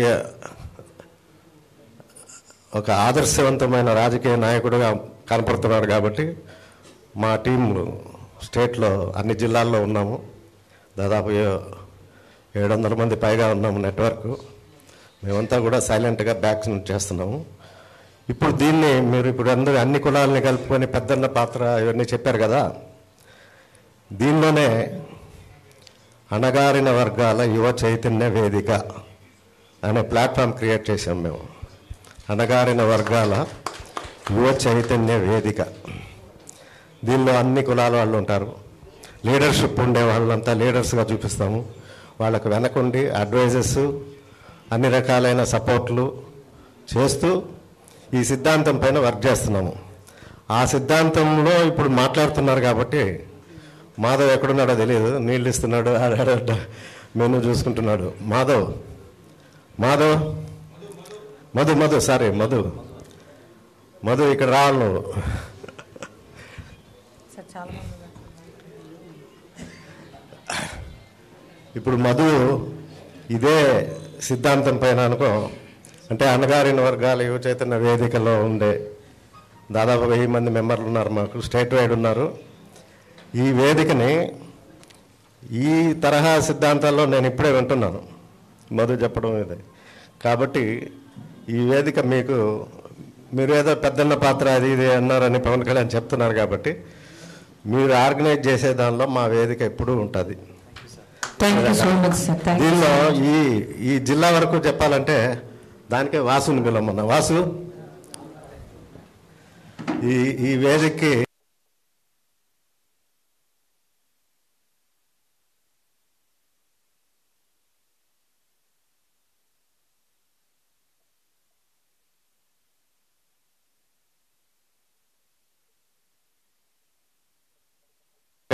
ఒక ఆదర్శవంతమైన రాజకీయ నాయకుడిగా కనపడుతున్నాడు కాబట్టి మా టీం స్టేట్లో అన్ని జిల్లాల్లో ఉన్నాము దాదాపు ఏడు వందల మంది పైగా ఉన్నాము నెట్వర్క్ మేమంతా కూడా సైలెంట్గా బ్యాక్ చేస్తున్నాము ఇప్పుడు దీన్ని మీరు ఇప్పుడు అందరూ అన్ని కులాలని కలుపుకొని పెద్దన్న పాత్ర ఇవన్నీ చెప్పారు కదా దీనిలోనే అణగారిన వర్గాల యువ చైతన్య వేదిక అనే ప్లాట్ఫామ్ క్రియేట్ చేశాం మేము అణగారిన వర్గాల యువ చైతన్య వేదిక దీనిలో అన్ని కులాల వాళ్ళు ఉంటారు లీడర్షిప్ ఉండే వాళ్ళంతా లీడర్స్గా చూపిస్తాము వాళ్ళకు వెనకుండి అడ్వైజర్స్ అన్ని రకాలైన సపోర్ట్లు చేస్తూ ఈ సిద్ధాంతం పైన వర్క్ చేస్తున్నాము ఆ సిద్ధాంతంలో ఇప్పుడు మాట్లాడుతున్నారు కాబట్టి మాధవ్ ఎక్కడున్నాడో తెలియదు నీళ్ళు ఇస్తున్నాడు ఆడాడ మెనూ చూసుకుంటున్నాడు మాధవ్ మాధవ్ మధు మధు సారీ మధు మధు ఇక్కడ రావాలి నువ్వు ఇప్పుడు మధు ఇదే సిద్ధాంతం పైన అనుకో అంటే అన్నగారిన వర్గాల యువ చైతన్య వేదికలో ఉండే దాదాపు వెయ్యి మంది మెంబర్లు ఉన్నారు మాకు స్టేట్ వైడ్ ఉన్నారు ఈ వేదికని ఈ తరహా సిద్ధాంతాల్లో నేను ఇప్పుడే వింటున్నాను మధు చెప్పడం ఇది కాబట్టి ఈ వేదిక మీకు మీరు ఏదో పెద్దన్న పాత్ర అది ఇది అన్నారని పవన్ కళ్యాణ్ చెప్తున్నారు కాబట్టి మీరు ఆర్గనైజ్ చేసే దానిలో మా వేదిక ఎప్పుడూ ఉంటుంది thank you so much sir thank you దీనిలో ఈ ఈ జిల్లా వరకు చెప్పాలంటే దానికే వాసుని పిలవమన్నా వాసు ఈ ఈ వేదికకి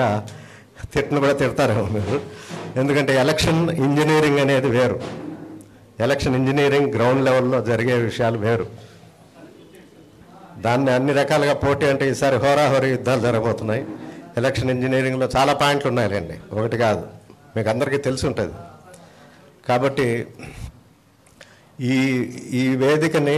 తిట్టను కూడా తిడతారేమో మీరు ఎందుకంటే ఎలక్షన్ ఇంజనీరింగ్ అనేది వేరు ఎలక్షన్ ఇంజనీరింగ్ గ్రౌండ్ లెవెల్లో జరిగే విషయాలు వేరు దాన్ని అన్ని రకాలుగా పోటీ అంటే ఈసారి హోరాహోరీ యుద్ధాలు జరగబోతున్నాయి ఎలక్షన్ ఇంజనీరింగ్లో చాలా పాయింట్లు ఉన్నాయిలేండి ఒకటి కాదు మీకు అందరికీ తెలిసి ఉంటుంది కాబట్టి ఈ ఈ వేదికని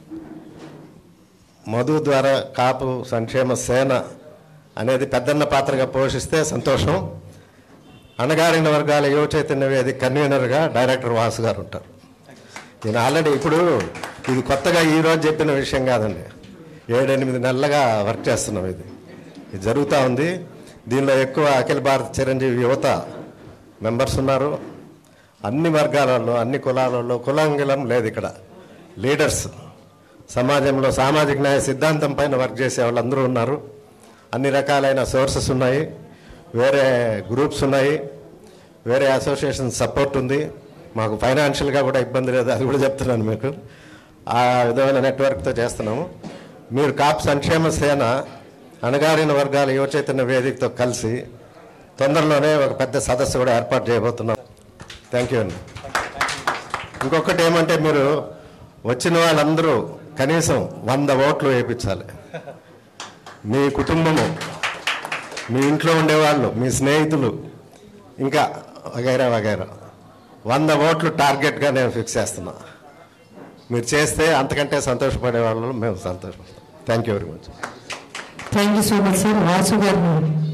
మధు ద్వారా కాపు సంక్షేమ సేన అనేది పెద్దన్న పాత్రగా పోషిస్తే సంతోషం అణగారిన వర్గాల యువ చైతన్య వేదిక కన్వీనర్గా డైరెక్టర్ వాసు గారు ఉంటారు నేను ఆల్రెడీ ఇప్పుడు ఇది కొత్తగా ఈరోజు చెప్పిన విషయం కాదండి ఏడెనిమిది నెలలుగా వర్క్ చేస్తున్నాం ఇది ఇది జరుగుతూ ఉంది దీనిలో ఎక్కువ అఖిల భారత చిరంజీవి యువత మెంబర్స్ ఉన్నారు అన్ని వర్గాలలో అన్ని కులాలలో కులాంగిలం లేదు ఇక్కడ లీడర్స్ సమాజంలో సామాజిక న్యాయ సిద్ధాంతం పైన వర్క్ చేసే వాళ్ళందరూ ఉన్నారు అన్ని రకాలైన సోర్సెస్ ఉన్నాయి వేరే గ్రూప్స్ ఉన్నాయి వేరే అసోసియేషన్ సపోర్ట్ ఉంది మాకు ఫైనాన్షియల్గా కూడా ఇబ్బంది లేదు అది కూడా చెప్తున్నాను మీకు ఆ విధమైన నెట్వర్క్తో చేస్తున్నాము మీరు కాపు సంక్షేమ సేన అణగారిన వర్గాల యువ చైతన్య వేదికతో కలిసి తొందరలోనే ఒక పెద్ద సదస్సు కూడా ఏర్పాటు చేయబోతున్నాం థ్యాంక్ యూ అండి ఇంకొకటి ఏమంటే మీరు వచ్చిన వాళ్ళందరూ కనీసం వంద ఓట్లు వేయించాలి మీ కుటుంబము మీ ఇంట్లో ఉండేవాళ్ళు మీ స్నేహితులు ఇంకా వగైరా వగైరా వంద ఓట్లు టార్గెట్గా నేను ఫిక్స్ చేస్తున్నా మీరు చేస్తే అంతకంటే సంతోషపడే వాళ్ళు మేము సంతోషపడతాం thank you very much thank you so much sir Vasu గారిని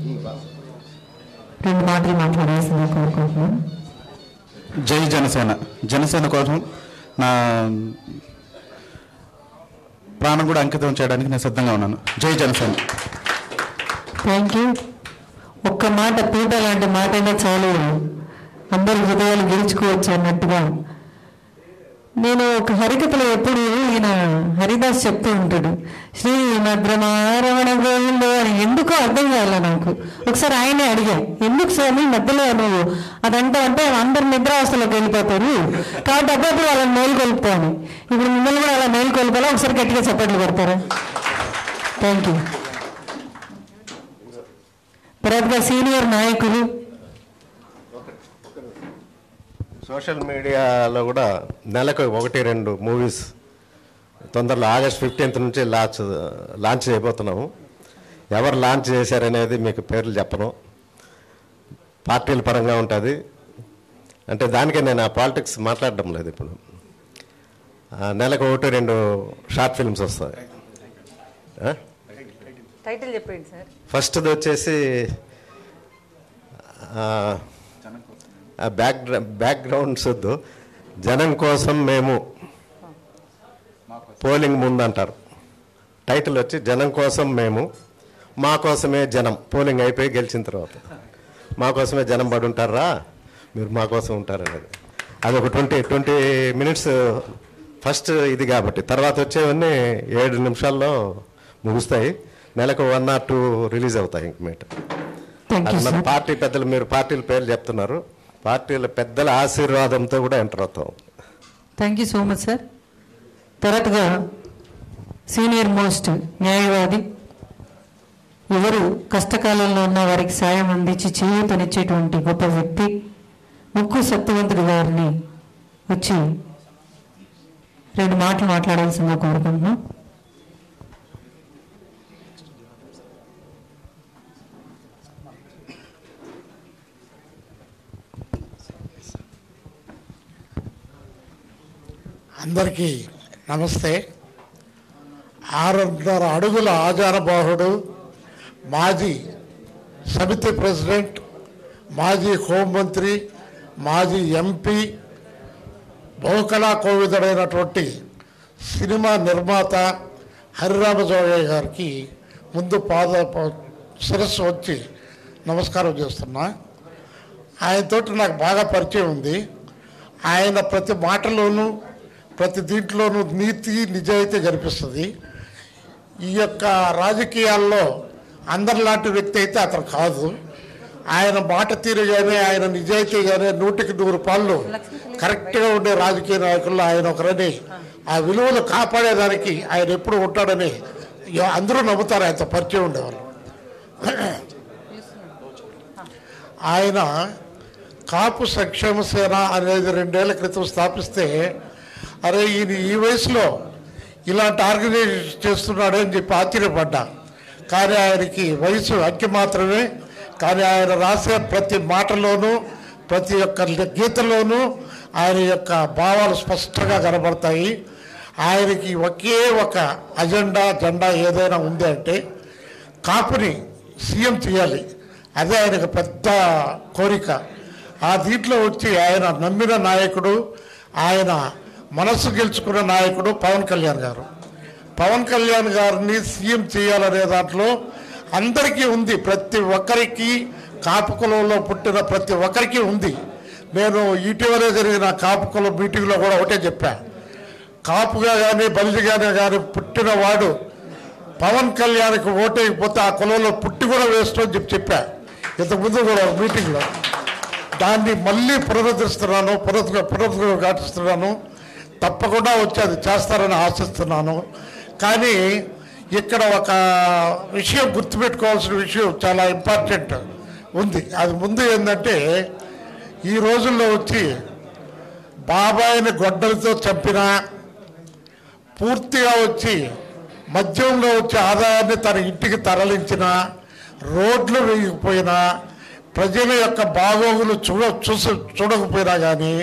రెండు మాటలు మాట్లాడాల్సిందిగా కోరుకుంటున్నాను జై జనసేన జనసేన కోసం నా ప్రాణం కూడా అంకితం చేయడానికి నేను సిద్ధంగా ఉన్నాను జై జనసేన థ్యాంక్ యూ ఒక్క మాట పీట లాంటి మాట అయినా చాలు అందరి హృదయాలు గెలుచుకోవచ్చు అన్నట్టుగా నేను ఒక హరికథలో ఎప్పుడు ఈయన హరిదాస్ చెప్తూ ఉంటాడు శ్రీ మద్రమారమణ గోవిందో అని ఎందుకో అర్థం కాలే నాకు ఒకసారి ఆయనే అడిగా ఎందుకు స్వామి మధ్యలో నువ్వు అదంటే అంటే అందరు నిద్రావస్థలోకి వెళ్ళిపోతారు కాబట్టి అప్పుడప్పుడు వాళ్ళని మేలుకొల్పుతాను ఇప్పుడు మిమ్మల్ని కూడా అలా మేలుకొల్పాలా ఒకసారి గట్టిగా చప్పట్లు కొడతారా థ్యాంక్ యూ తర్వాతగా సీనియర్ నాయకులు సోషల్ మీడియాలో కూడా నెలకు ఒకటి రెండు మూవీస్ తొందరలో ఆగస్ట్ ఫిఫ్టీన్త్ నుంచి లాంచ్ లాంచ్ చేయబోతున్నాము ఎవరు లాంచ్ చేశారనేది మీకు పేర్లు చెప్పను పార్టీల పరంగా ఉంటుంది అంటే దానికే నేను ఆ పాలిటిక్స్ మాట్లాడడం లేదు ఇప్పుడు ఆ, నెలకు ఒకటి రెండు షార్ట్ ఫిల్మ్స్ వస్తాయి ఆ? టైటిల్ చెప్పండి సార్ ఫస్ట్ది వచ్చేసి ఆ, ఆ బ్యాక్ బ్యాక్గ్రౌండ్స్ వద్దు జనం కోసం మేము పోలింగ్ ముందు అంటారు టైటిల్ వచ్చి జనం కోసం మేము మా కోసమే జనం పోలింగ్ అయిపోయి గెలిచిన తర్వాత మా కోసమే జనం పడి ఉంటారా మీరు మా కోసం ఉంటారనేది అది ఒక ట్వంటీ ట్వంటీ మినిట్స్ ఫస్ట్ ఇది కాబట్టి తర్వాత వచ్చేవన్నీ ఏడు నిమిషాల్లో ముగుస్తాయి నెలకు వన్ ఆర్ టూ రిలీజ్ అవుతాయి ఇంక మీట థ్యాంక్ యూ అది మన సార్ పార్టీ పెద్దలు మీరు పార్టీల పేర్లు చెప్తున్నారు పార్టీల పెద్దల ఆశీర్వాదంతో కూడా ఎంటర్ అవుతాం thank you so much sir తర్వాతగా సీనియర్ మోస్ట్ న్యాయవాది ఎవరు కష్టకాలంలో ఉన్న వారికి సాయం అందించి చేయూతనిచ్చేటువంటి గొప్ప వ్యక్తి ముక్కు సత్యవంతుడు గారిని వచ్చి రెండు మాటలు మాట్లాడాల్సిందిగా కోరుకుంటున్నాం అందరికీ నమస్తే ఆరున్నర అడుగుల ఆచారబాహుడు మాజీ సమితి ప్రెసిడెంట్ మాజీ హోంమంత్రి మాజీ ఎంపీ బహుకళా కోవిదుడైనటువంటి సినిమా నిర్మాత హరిరామజోగయ్య గారికి ముందు పాద ప- శిరస్సు వచ్చి నమస్కారం చేస్తున్నా ఆయనతోటి నాకు బాగా పరిచయం ఉంది ఆయన ప్రతి మాటలోనూ ప్రతి దీంట్లోనూ నీతి నిజాయితీ కనిపిస్తుంది ఈ యొక్క రాజకీయాల్లో అందరిలాంటి వ్యక్తి అయితే అతను కాదు ఆయన మాట తీరు కానీ ఆయన నిజాయితీ కానీ నూటికి నూరు పాళ్ళు కరెక్ట్గా ఉండే రాజకీయ నాయకుల్లో ఆయన ఒకరని ఆ విలువలు కాపాడేదానికి ఆయన ఎప్పుడు ఉంటాడని ఎ- అందరూ నమ్ముతారు ఆయనతో పరిచయం ఉండేవాళ్ళు ఆయన కాపు సంక్షేమ సేన అనేది రెండేళ్ల క్రితం స్థాపిస్తే అరే ఈయన ఈ వయసులో ఇలాంటి ఆర్గనైజేషన్ చేస్తున్నాడు అని చెప్పి ఆశ్చర్యపడ్డా కానీ ఆయనకి వయసు అంకె మాత్రమే కానీ ఆయన రాసే ప్రతి మాటలోనూ ప్రతి ఒక్క గీతలోనూ ఆయన యొక్క భావాలు స్పష్టంగా కనబడతాయి ఆయనకి ఒకే ఒక అజెండా జెండా ఏదైనా ఉంది అంటే కాపుని సీఎం చేయాలి అదే ఆయనకు పెద్ద కోరిక ఆ దీంట్లో వచ్చి ఆయన నమ్మిన నాయకుడు ఆయన మనస్సు గెలుచుకున్న నాయకుడు పవన్ కళ్యాణ్ గారు పవన్ కళ్యాణ్ గారిని సీఎం చేయాలనే దాంట్లో అందరికీ ఉంది ప్రతి ఒక్కరికి కాపు కులంలో పుట్టిన ప్రతి ఒక్కరికి ఉంది నేను ఇటీవలే జరిగిన కాపు కులం మీటింగ్లో కూడా ఒకటే చెప్పా కాపుగా కానీ బలిజిగానే కానీ పుట్టిన వాడు పవన్ కళ్యాణ్కి ఓటేయకపోతే ఆ కులంలో పుట్టి కూడా వేస్ట్ అని చెప్పి చెప్పా ఇంతకుముందు కూడా ఒక మీటింగ్లో దాన్ని మళ్ళీ పునరుద్ధరిస్తున్నాను పునరుద్ధ పునరుద్ఘాటిస్తున్నాను తప్పకుండా వచ్చి అది చేస్తారని ఆశిస్తున్నాను కానీ ఇక్కడ ఒక విషయం గుర్తుపెట్టుకోవాల్సిన విషయం చాలా ఇంపార్టెంట్ ఉంది అది ముందు ఏంటంటే ఈ రోజుల్లో వచ్చి బాబాయిని గొడ్డలతో చంపినా పూర్తిగా వచ్చి మద్యంలో వచ్చే ఆదాయాన్ని తన ఇంటికి తరలించిన రోడ్లు వేయకపోయినా ప్రజల యొక్క బాగోగులు చూడ చూసి చూడకపోయినా కానీ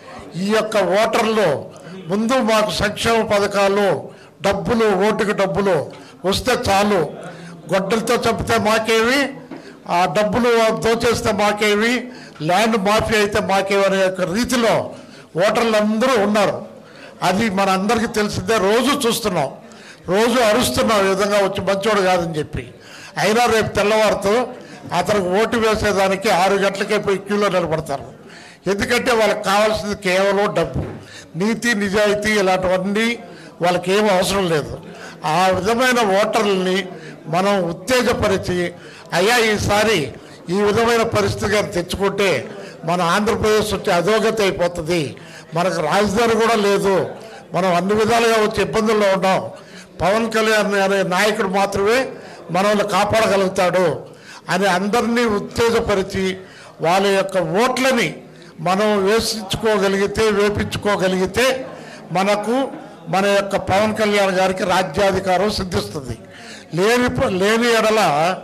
ఈ యొక్క ఓటర్లు ముందు మాకు సంక్షేమ పథకాలు డబ్బులు ఓటుకి డబ్బులు వస్తే చాలు గొడ్డలతో చంపితే మాకేవి ఆ డబ్బులు దోచేస్తే మాకేవి ల్యాండ్ మాఫీ అయితే మాకేవి అనే యొక్క రీతిలో ఓటర్లు అందరూ ఉన్నారు అది మన అందరికీ తెలిసిందే రోజు చూస్తున్నాం రోజు అరుస్తున్నాం ఈ విధంగా వచ్చి మంచోడు కాదని చెప్పి అయినా రేపు తెల్లవారుతో అతనికి ఓటు వేసేదానికి ఆరు గంటలకే పోయి క్యూలో నిలబడతారు ఎందుకంటే వాళ్ళకి కావాల్సింది కేవలం డబ్బు నీతి నిజాయితీ ఇలాంటివన్నీ వాళ్ళకి ఏం అవసరం లేదు ఆ విధమైన ఓటర్లని మనం ఉత్తేజపరిచి అయ్యా ఈసారి ఈ విధమైన పరిస్థితి కానీ తెచ్చుకుంటే మన ఆంధ్రప్రదేశ్ వచ్చి అధోగతి అయిపోతుంది మనకు రాజధాని కూడా లేదు మనం అన్ని విధాలుగా వచ్చే ఇబ్బందుల్లో ఉన్నాం పవన్ కళ్యాణ్ అనే నాయకుడు మాత్రమే మనల్ని కాపాడగలుగుతాడు అని అందరినీ ఉత్తేజపరిచి వాళ్ళ యొక్క ఓట్లని మనం వేసించుకోగలిగితే వేపించుకోగలిగితే మనకు మన యొక్క పవన్ కళ్యాణ్ గారికి రాజ్యాధికారం సిద్ధిస్తుంది లేని ప- లేని ఎడల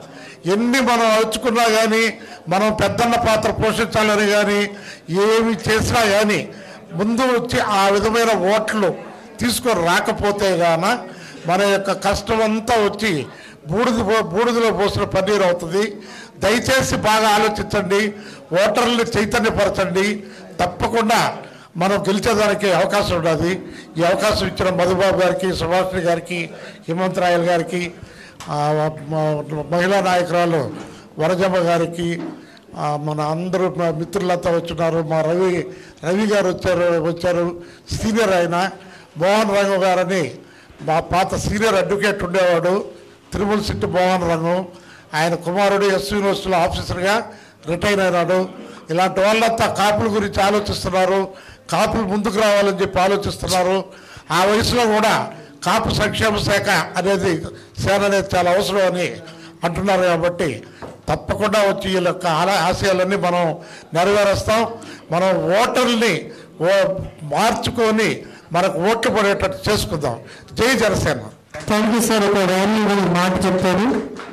ఎన్ని మనం అరుచుకున్నా కానీ మనం పెద్దన్న పాత్ర పోషించాలని కానీ ఏమి చేసినా కానీ ముందు వచ్చి ఆ విధమైన ఓట్లు తీసుకొని రాకపోతే గాన మన యొక్క కష్టం అంతా వచ్చి బూడిద పో- బూడిదలో పోసిన పన్నీరు అవుతుంది దయచేసి బాగా ఆలోచించండి ఓటర్లని చైతన్యపరచండి తప్పకుండా మనం గెలిచేదానికి అవకాశం ఉన్నది ఈ అవకాశం ఇచ్చిన మధుబాబు గారికి సుభాష్ని గారికి హిమంత్ రాయల్ గారికి ఆ, మ- మహిళా నాయకురాలు వరజమ్మ గారికి ఆ, మన అందరూ మా మిత్రులంతా వచ్చినారు మా రవి రవి గారు వచ్చారు వచ్చారు సీనియర్ ఆయన మోహన్ రంగు గారని మా పాత సీనియర్ అడ్వకేట్ ఉండేవాడు తిరుమల సిట్టి మోహన్ రంగు ఆయన కుమారుడు ఎస్ యూనివర్సిటీలో ఆఫీసర్గా రిటైర్ అయినాడు ఇలాంటి వాళ్ళంతా కాపుల గురించి ఆలోచిస్తున్నారు కాపులు ముందుకు రావాలని చెప్పి ఆలోచిస్తున్నారు ఆ వయసులో కూడా కాపు సంక్షేమ శాఖ అనేది సేన అనేది చాలా అవసరం అని అంటున్నారు కాబట్టి తప్పకుండా వచ్చి వీళ్ళ యొక్క ఆల- ఆశయాలన్నీ మనం నెరవేరుస్తాం మనం ఓటర్ని ఓ మార్చుకొని మనకు ఓట్లు పడేటట్టు చేసుకుందాం జై జనసేన థ్యాంక్ యూ సార్ ఒక వాల్యూబుల్ మాట చెప్పారు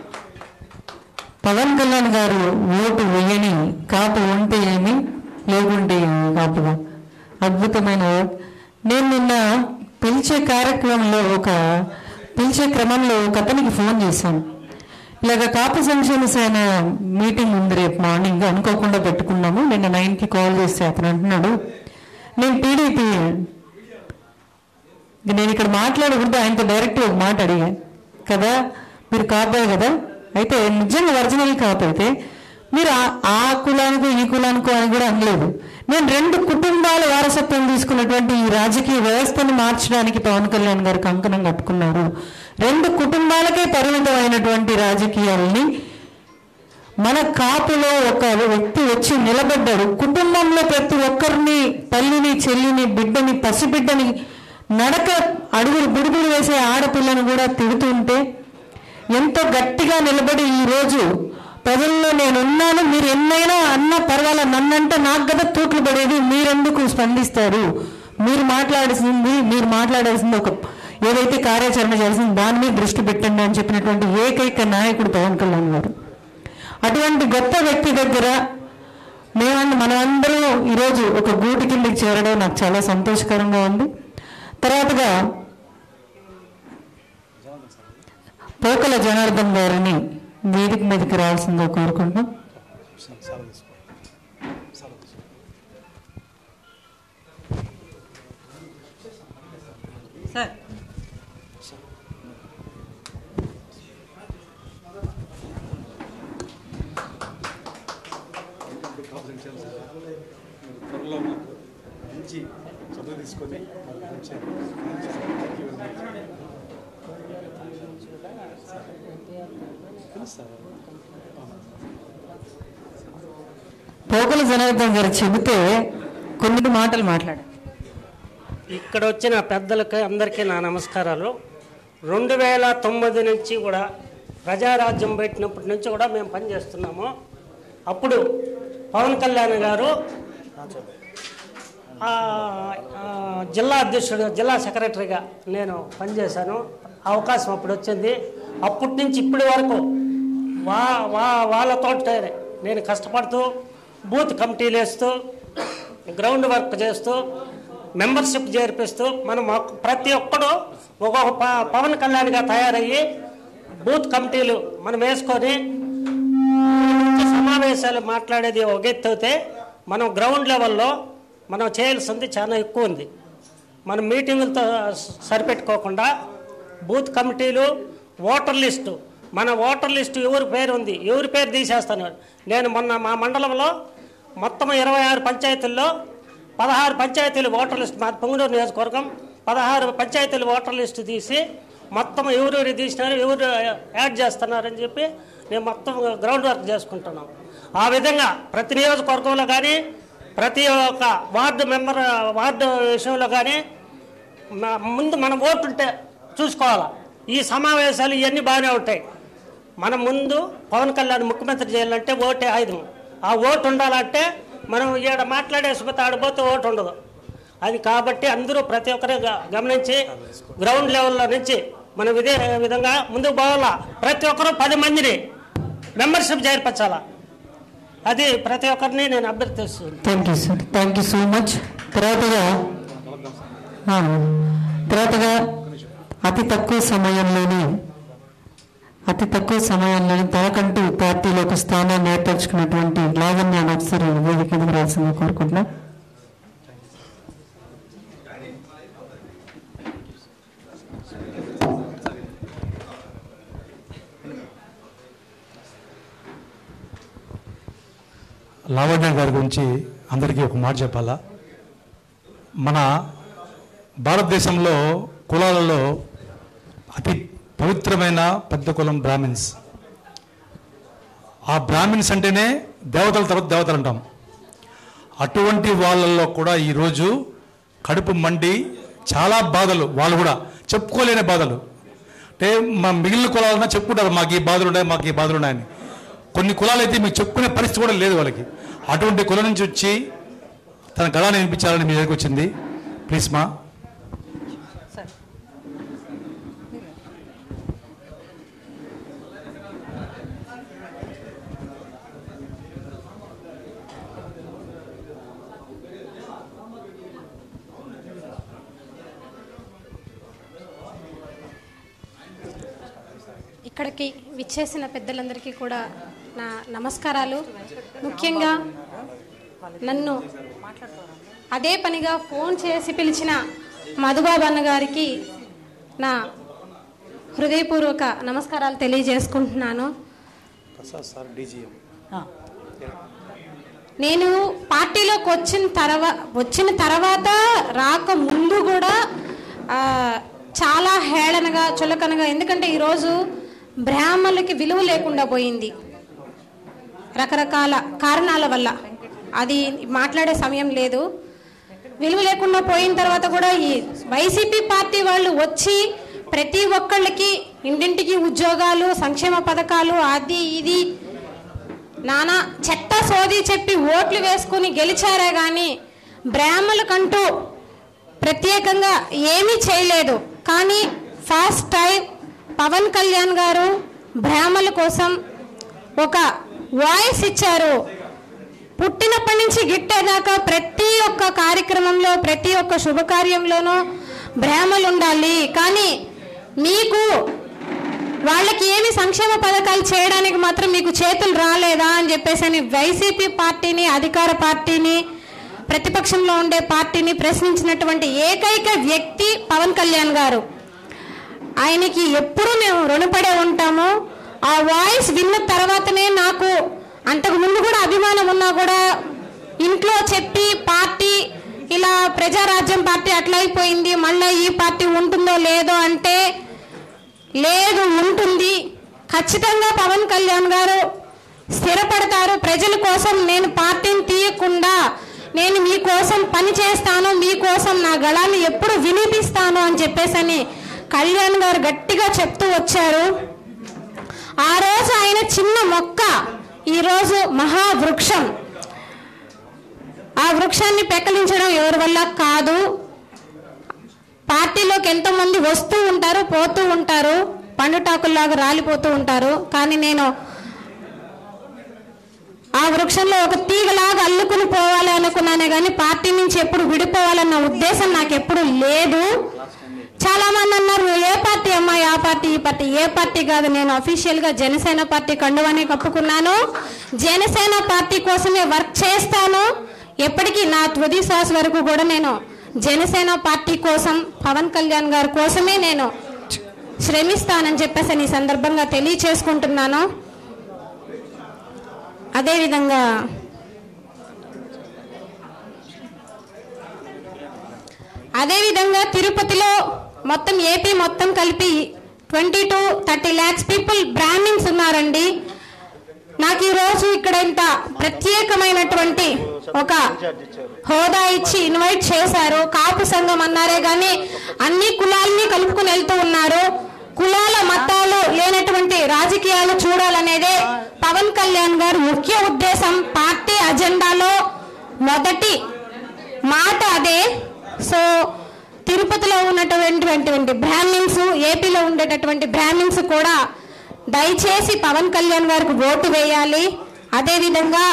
పవన్ కళ్యాణ్ గారు ఓటు వేయని కాపు ఉంటే ఏమి లేకుంటే ఏమి కాపుగా అద్భుతమైన ఓట్. నేను నిన్న పిలిచే కార్యక్రమంలో ఒక పిలిచే క్రమంలో ఒక అతనికి ఫోన్ చేశాను ఇలాగ కాపు సంక్షేమ సేన మీటింగ్ ఉంది రేపు మార్నింగ్ అనుకోకుండా పెట్టుకున్నాము నిన్న నైన్కి కాల్ చేస్తే అతను అంటున్నాడు నేను టీడీపీ ఇంక నేను ఇక్కడ మాట్లాడకూడదు ఆయనతో డైరెక్ట్ ఒక మాట అడిగాను కదా మీరు కాపారు కదా అయితే నిజంగా ఒరిజినల్ కాపైతే మీరు ఆ- ఆ కులానికో ఈ కులానికో అని కూడా అనలేదు నేను రెండు కుటుంబాల వారసత్వం తీసుకున్నటువంటి ఈ రాజకీయ వ్యవస్థను మార్చడానికి పవన్ కళ్యాణ్ గారు కంకణం కట్టుకున్నారు రెండు కుటుంబాలకే పరిమితమైనటువంటి రాజకీయాల్ని మన కాపులో ఒక వ్యక్తి వచ్చి నిలబడ్డాడు కుటుంబంలో ప్రతి ఒక్కరిని తల్లిని చెల్లిని బిడ్డని పసిబిడ్డని నడక అడుగులు బుడుగులు వేసే ఆడపిల్లను కూడా తిడుతుంటే ఎంతో గట్టిగా నిలబడి ఈరోజు ప్రజల్లో నేను ఉన్నాను మీరు ఎన్నైనా అన్న పర్వాలా నన్నంటే నాకు కదా తూట్లు పడేది మీరెందుకు స్పందిస్తారు మీరు మాట్లాడాల్సింది మీరు మాట్లాడాల్సింది ఒక ఏదైతే కార్యాచరణ చేయాల్సింది దాని మీద దృష్టి పెట్టండి అని చెప్పినటువంటి ఏకైక నాయకుడు పవన్ కళ్యాణ్ గారు అటువంటి గొప్ప వ్యక్తి దగ్గర మేమందరం మనమందరం ఈరోజు ఒక గూటి కిందకి చేరడం నాకు చాలా సంతోషకరంగా ఉంది తర్వాతగా పోకల జనార్దన్ గారిని వేదిక మీదకి రావాల్సిందిగా కోరుకుంటున్నాం సార్ పోకల జనార్దన్ గారు చెబితే కొన్ని మాటలు మాట్లాడారు ఇక్కడ వచ్చిన పెద్దలకి అందరికీ నా నమస్కారాలు రెండు వేల తొమ్మిది నుంచి కూడా ప్రజారాజ్యం పెట్టినప్పటి నుంచి కూడా మేము పనిచేస్తున్నాము అప్పుడు పవన్ కళ్యాణ్ గారు ఆ, ఆ, జిల్లా అధ్యక్షుడు జిల్లా సెక్రటరీగా నేను పనిచేశాను అవకాశం అప్పుడు వచ్చింది అప్పటి నుంచి ఇప్పటి వరకు వా వా వాళ్ళతో నేను కష్టపడుతూ బూత్ కమిటీలు వేస్తూ గ్రౌండ్ వర్క్ చేస్తూ మెంబర్షిప్ చేర్పిస్తూ మనం ఒక్- ప్రతి ఒక్కడు ఒక్కొక్క ప- పవన్ కళ్యాణ్గా తయారయ్యి బూత్ కమిటీలు మనం వేసుకొని ముఖ్య సమావేశాలు మాట్లాడేది ఒక ఎత్తు అయితే మనం గ్రౌండ్ లెవెల్లో మనం చేయాల్సింది చాలా ఎక్కువ ఉంది మనం మీటింగులతో స- సరిపెట్టుకోకుండా బూత్ కమిటీలు ఓటర్ లిస్టు మన ఓటర్ లిస్టు ఎవరి పేరు ఉంది ఎవరి పేరు తీసేస్తాను నేను మొన్న మా మండలంలో మొత్తం ఇరవై ఆరు పంచాయతీల్లో పదహారు పంచాయతీలు ఓటర్ లిస్ట్ మా పొంగునూరు నియోజకవర్గం పదహారు పంచాయతీలు ఓటర్ లిస్టు తీసి మొత్తం ఎవరెవరు తీసినారు ఎవరు యాడ్ చేస్తున్నారని చెప్పి నేను మొత్తం గ్రౌండ్ వర్క్ చేసుకుంటున్నాం ఆ విధంగా ప్రతి నియోజకవర్గంలో కానీ ప్రతి ఒక్క వార్డు మెంబర్ వార్డు విషయంలో కానీ మ- ముందు మనం ఓటు ఉంటే చూసుకోవాలి ఈ సమావేశాలు ఇవన్నీ బాగానే ఉంటాయి మనం ముందు పవన్ కళ్యాణ్ ముఖ్యమంత్రి చేయాలంటే ఓటే ఆయుధం ఆ ఓటు ఉండాలంటే మనం ఈడ మాట్లాడే సుఖత ఆడిపోతే ఓటు ఉండదు అది కాబట్టి అందరూ ప్రతి ఒక్కరు గ- గమనించి గ్రౌండ్ లెవెల్లో నుంచి మనం ఇదే విధంగా ముందుకు పోవాలా ప్రతి ఒక్కరూ పది మందిని మెంబర్షిప్ చేర్పించాలా అది ప్రతి ఒక్కరిని నేను అభ్యర్థిస్తున్నాను thank you sir thank you so much తర్వాతగా ఆ, తర్వాతగా అతి తక్కువ సమయంలోనే అతి తక్కువ సమయంలోనే తనకంటూ పార్టీలో ఒక స్థానాన్ని ఏర్పరచుకున్నటువంటి లావణ్య ఒకసారి వేదిక మీదకి రావాల్సిందిగా కోరుకుంటున్నాం లావణ్య గారి గురించి అందరికీ ఒక మాట చెప్పాలా మన భారతదేశంలో కులాలలో అతి పవిత్రమైన పెద్ద కులం బ్రాహ్మిన్స్ ఆ బ్రాహ్మిన్స్ అంటేనే దేవతల తర్వాత దేవతలు అంటాం అటువంటి వాళ్ళల్లో కూడా ఈరోజు కడుపు మండి చాలా బాధలు వాళ్ళు కూడా చెప్పుకోలేని బాధలు అంటే మా మిగిలిన కులాలన్నా చెప్పుకుంటారు మాకు ఈ బాధలు ఉన్నాయి మాకు ఈ బాధలు ఉన్నాయని కొన్ని కులాలు అయితే మీకు చెప్పుకునే పరిస్థితి కూడా లేదు వాళ్ళకి అటువంటి కులం నుంచి వచ్చి తన గళాన్ని వినిపించాలని మీ దగ్గరికి వచ్చింది ప్లీజ్ మా ఇక్కడికి విచ్చేసిన పెద్దలందరికీ కూడా నా నమస్కారాలు ముఖ్యంగా నన్ను అదే పనిగా ఫోన్ చేసి పిలిచిన మధుబాబు అన్న గారికి నా హృదయపూర్వక నమస్కారాలు తెలియజేసుకుంటున్నాను సార్ డీజీఎం నేను పార్టీలోకి వచ్చిన తర్వాత వచ్చిన తర్వాత రాక ముందు కూడా ఆ, చాలా హేళనగా చులకనగా ఎందుకంటే ఈరోజు బ్రాహ్మణులకి విలువ లేకుండా పోయింది రకరకాల కారణాల వల్ల అది మాట్లాడే సమయం లేదు విలువ లేకుండా పోయిన తర్వాత కూడా ఈ వైసీపీ పార్టీ వాళ్ళు వచ్చి ప్రతి ఒక్కళ్ళకి ఇంటింటికి ఉద్యోగాలు సంక్షేమ పథకాలు అది ఇది నానా చెత్త సోది చెప్పి ఓట్లు వేసుకుని గెలిచారే కానీ బ్రాహ్మణులకంటూ ప్రత్యేకంగా ఏమీ చేయలేదు కానీ ఫస్ట్ టైం పవన్ కళ్యాణ్ గారు బ్రాహ్మణుల కోసం ఒక వాయిస్ ఇచ్చారు పుట్టినప్పటి నుంచి గిట్టేదాకా ప్రతి ఒక్క కార్యక్రమంలో ప్రతి ఒక్క శుభకార్యంలోనూ బ్రాహ్మణులు ఉండాలి కానీ మీకు వాళ్ళకి ఏమి సంక్షేమ పథకాలు చేయడానికి మాత్రం మీకు చేతులు రాలేదా అని చెప్పేసి అని వైసీపీ పార్టీని అధికార పార్టీని ప్రతిపక్షంలో ఉండే పార్టీని ప్రశ్నించినటువంటి ఏకైక వ్యక్తి పవన్ కళ్యాణ్ గారు ఆయనకి ఎప్పుడు మేము రుణపడే ఉంటాము ఆ వాయిస్ విన్న తర్వాతనే నాకు అంతకు ముందు కూడా అభిమానం ఉన్నా కూడా ఇంట్లో చెప్పి పార్టీ ఇలా ప్రజారాజ్యం పార్టీ అట్లా అయిపోయింది మళ్ళీ ఈ పార్టీ ఉంటుందో లేదో అంటే లేదు ఉంటుంది ఖచ్చితంగా పవన్ కళ్యాణ్ గారు స్థిరపడతారు ప్రజల కోసం నేను పార్టీని తీయకుండా నేను మీకోసం పని చేస్తాను మీకోసం నా గళాన్ని ఎప్పుడు వినిపిస్తాను అని చెప్పేసని కళ్యాణ్ గారు గట్టిగా చెప్తూ వచ్చారు ఆ రోజు ఆయన చిన్న మొక్క ఈరోజు మహావృక్షం ఆ వృక్షాన్ని పెకలించడం ఎవరి వల్ల కాదు పార్టీలోకి ఎంతో మంది వస్తూ ఉంటారు పోతూ ఉంటారు పండుటాకుల్లాగా రాలిపోతూ ఉంటారు కానీ నేను ఆ వృక్షంలో ఒక తీగలాగా అల్లుకుని పోవాలి అనుకున్నానే కానీ పార్టీ నుంచి ఎప్పుడు విడిపోవాలన్న ఉద్దేశం నాకు ఎప్పుడు లేదు చాలా మంది అన్నారు "నువ్వు ఏ పార్టీ అమ్మా ఆ పార్టీ ఈ పార్టీ ఏ పార్టీ కాదు నేను అఫీషియల్ గా జనసేన పార్టీ కండువనే కప్పుకున్నాను జనసేన పార్టీ కోసమే వర్క్ చేస్తాను ఎప్పటికీ నా తుది శ్వాస వరకు కూడా నేను జనసేన పార్టీ కోసం పవన్ కళ్యాణ్ గారి కోసమే నేను శ్రమిస్తానని చెప్పేసి ఈ సందర్భంగా తెలియచేసుకుంటున్నాను అదేవిధంగా అదేవిధంగా తిరుపతిలో మొత్తం ఏపీ మొత్తం కలిపి twenty two thirty lakhs people Brahmins ఉన్నారండి నాకు ఈ రోజు ఇక్కడ ఇంత ప్రత్యేకమైనటువంటి ఒక హోదా ఇచ్చి ఇన్వైట్ చేశారు కాపు సంఘం అన్నారే కానీ అన్ని కులాలని కలుపుకుని వెళ్తూ ఉన్నారు కులాల మతాలు లేనటువంటి రాజకీయాలు చూడాలనేదే పవన్ కళ్యాణ్ గారు ముఖ్య ఉద్దేశం పార్టీ అజెండాలో మొదటి మాట అదే సో తిరుపతిలో ఉన్నటువంటి బ్రాహ్మిన్స్ ఏపీలో ఉండేటటువంటి బ్రాహ్మిన్స్ కూడా దయచేసి పవన్ కళ్యాణ్ గారికి ఓటు వేయాలి అదేవిధంగా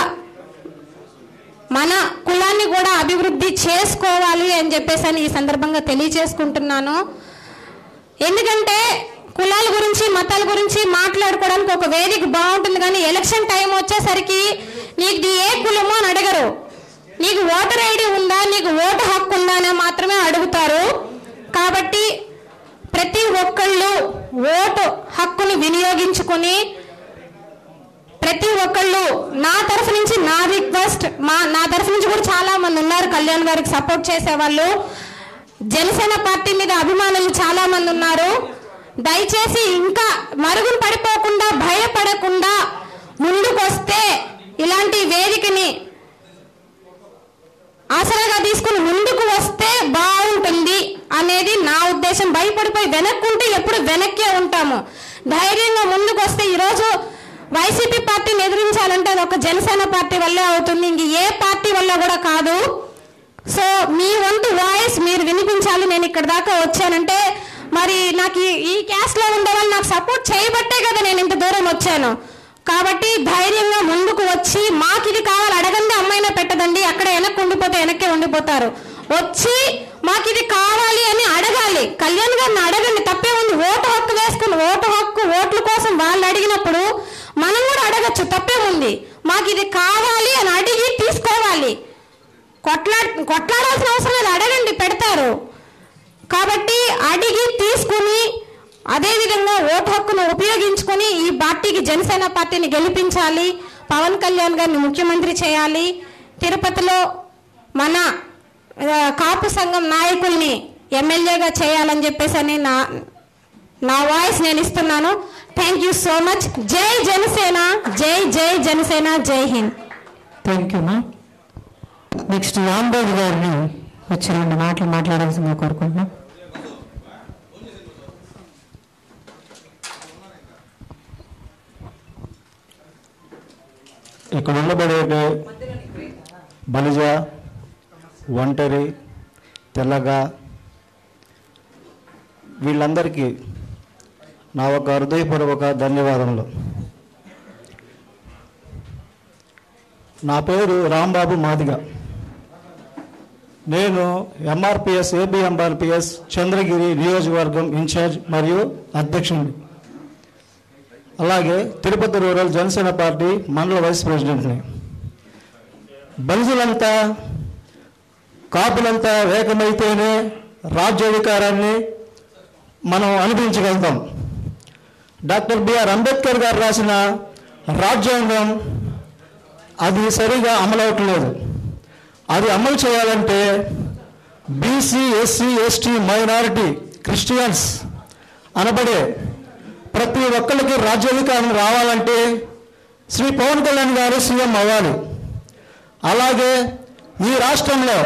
మన కులాన్ని కూడా అభివృద్ధి చేసుకోవాలి అని చెప్పేసి అని ఈ సందర్భంగా తెలియచేసుకుంటున్నాను ఎందుకంటే కులాల గురించి మతాల గురించి మాట్లాడుకోవడానికి ఒక వేదిక బాగుంటుంది కానీ ఎలక్షన్ టైం వచ్చేసరికి నీకు ఏ కులమో అని అడగరు నీకు ఓటర్ ఐడి ఉందా నీకు ఓటు హక్కు ఉందా అని మాత్రమే అడుగుతారు కాబట్టి ప్రతి ఒక్కళ్ళు ఓటు హక్కుని వినియోగించుకొని ప్రతి ఒక్కళ్ళు నా తరఫు నుంచి నా రిక్వెస్ట్ మా నా తరఫు నుంచి కూడా చాలా మంది ఉన్నారు కళ్యాణ్ గారికి సపోర్ట్ చేసేవాళ్ళు జనసేన పార్టీ మీద అభిమానులు చాలా మంది ఉన్నారు దయచేసి ఇంకా మరుగున పడిపోకుండా భయపడకుండా ముందుకు వస్తే ఇలాంటి వేదికని ఆసరాగా తీసుకుని ముందుకు వస్తే బాగుంటుంది అనేది నా ఉద్దేశం భయపడిపోయి వెనక్కుంటే ఎప్పుడు వెనక్కే ఉంటాము ధైర్యంగా ముందుకు వస్తే ఈరోజు వైసీపీ పార్టీని ఎదిరించాలంటే అది ఒక జనసేన పార్టీ వల్లే అవుతుంది ఇంక ఏ పార్టీ వల్ల కూడా కాదు సో మీ వంతు వాయిస్ మీరు వినిపించాలి నేను ఇక్కడ దాకా వచ్చానంటే మరి నాకు ఈ- ఈ క్యాస్ట్ లో ఉండే వాళ్ళు నాకు సపోర్ట్ చేయబట్టే కదా నేను ఇంత దూరం వచ్చాను కాబట్టి ధైర్యంగా ముందుకు వచ్చి మాకు ఇది కావాలి అడగండి అమ్మాయినా పెట్టదండి అక్కడ వెనక్కి ఉండిపోతే వెనక్కే ఉండిపోతారు వచ్చి మాకు ఇది కావాలి అని అడగాలి కళ్యాణ్ గారిని అడగండి తప్పే ఉంది ఓటు హక్కు వేసుకుని ఓటు హక్కు ఓట్ల కోసం వాళ్ళు అడిగినప్పుడు మనం కూడా అడగచ్చు తప్పేముంది మాకు ఇది కావాలి అని అడిగి తీసుకోవాలి కొట్లా కొట్లాడాల్సిన అవసరం లేదు అడగండి పెడతారు కాబట్టి అడిగి తీసుకుని అదేవిధంగా ఓటు హక్కును ఉపయోగించుకొని ఈ పార్టీకి జనసేన పార్టీని గెలిపించాలి పవన్ కళ్యాణ్ గారిని ముఖ్యమంత్రి చేయాలి తిరుపతిలో మన ఆ, కాపు సంఘం నాయకుల్ని ఎమ్మెల్యేగా చేయాలని చెప్పేసి అని నా నా వాయిస్ నేను ఇస్తున్నాను థ్యాంక్ యూ సో మచ్ జై జనసేన జై జై జనసేన జై హింద్ థ్యాంక్ యూ మా నెక్స్ట్ రాంబాబు గారిని వచ్చి రెండు మాటలు మాట్లాడాల్సిందిగా కోరుకుంటున్నాం ఇక్కడ ఉండబడే బలిజ ఒంటరి తెల్లగా వీళ్ళందరికీ నా ఒక హృదయపూర్వక ధన్యవాదములు నా పేరు రాంబాబు మాదిగ నేను ఎంఆర్పిఎస్ ఏబి ఎంఆర్పిఎస్ చంద్రగిరి నియోజకవర్గం ఇన్ఛార్జ్ మరియు అధ్యక్షుడిని అలాగే తిరుపతి రూరల్ జనసేన పార్టీ మండల వైస్ ప్రెసిడెంట్ని బలిజులంతా కాపులంతా ఏకమైతేనే రాజ్యాధికారాన్ని మనం అనిపించగలుగుతాం డాక్టర్ బిఆర్ అంబేద్కర్ గారు రాసిన రాజ్యాంగం అది సరిగా అమలవట్లేదు అది అమలు చేయాలంటే BC SC ST minority Christians అనబడే ప్రతి ఒక్కరికి రాజ్యాధికారం రావాలంటే శ్రీ పవన్ కళ్యాణ్ గారు సీఎం అవ్వాలి అలాగే ఈ రాష్ట్రంలో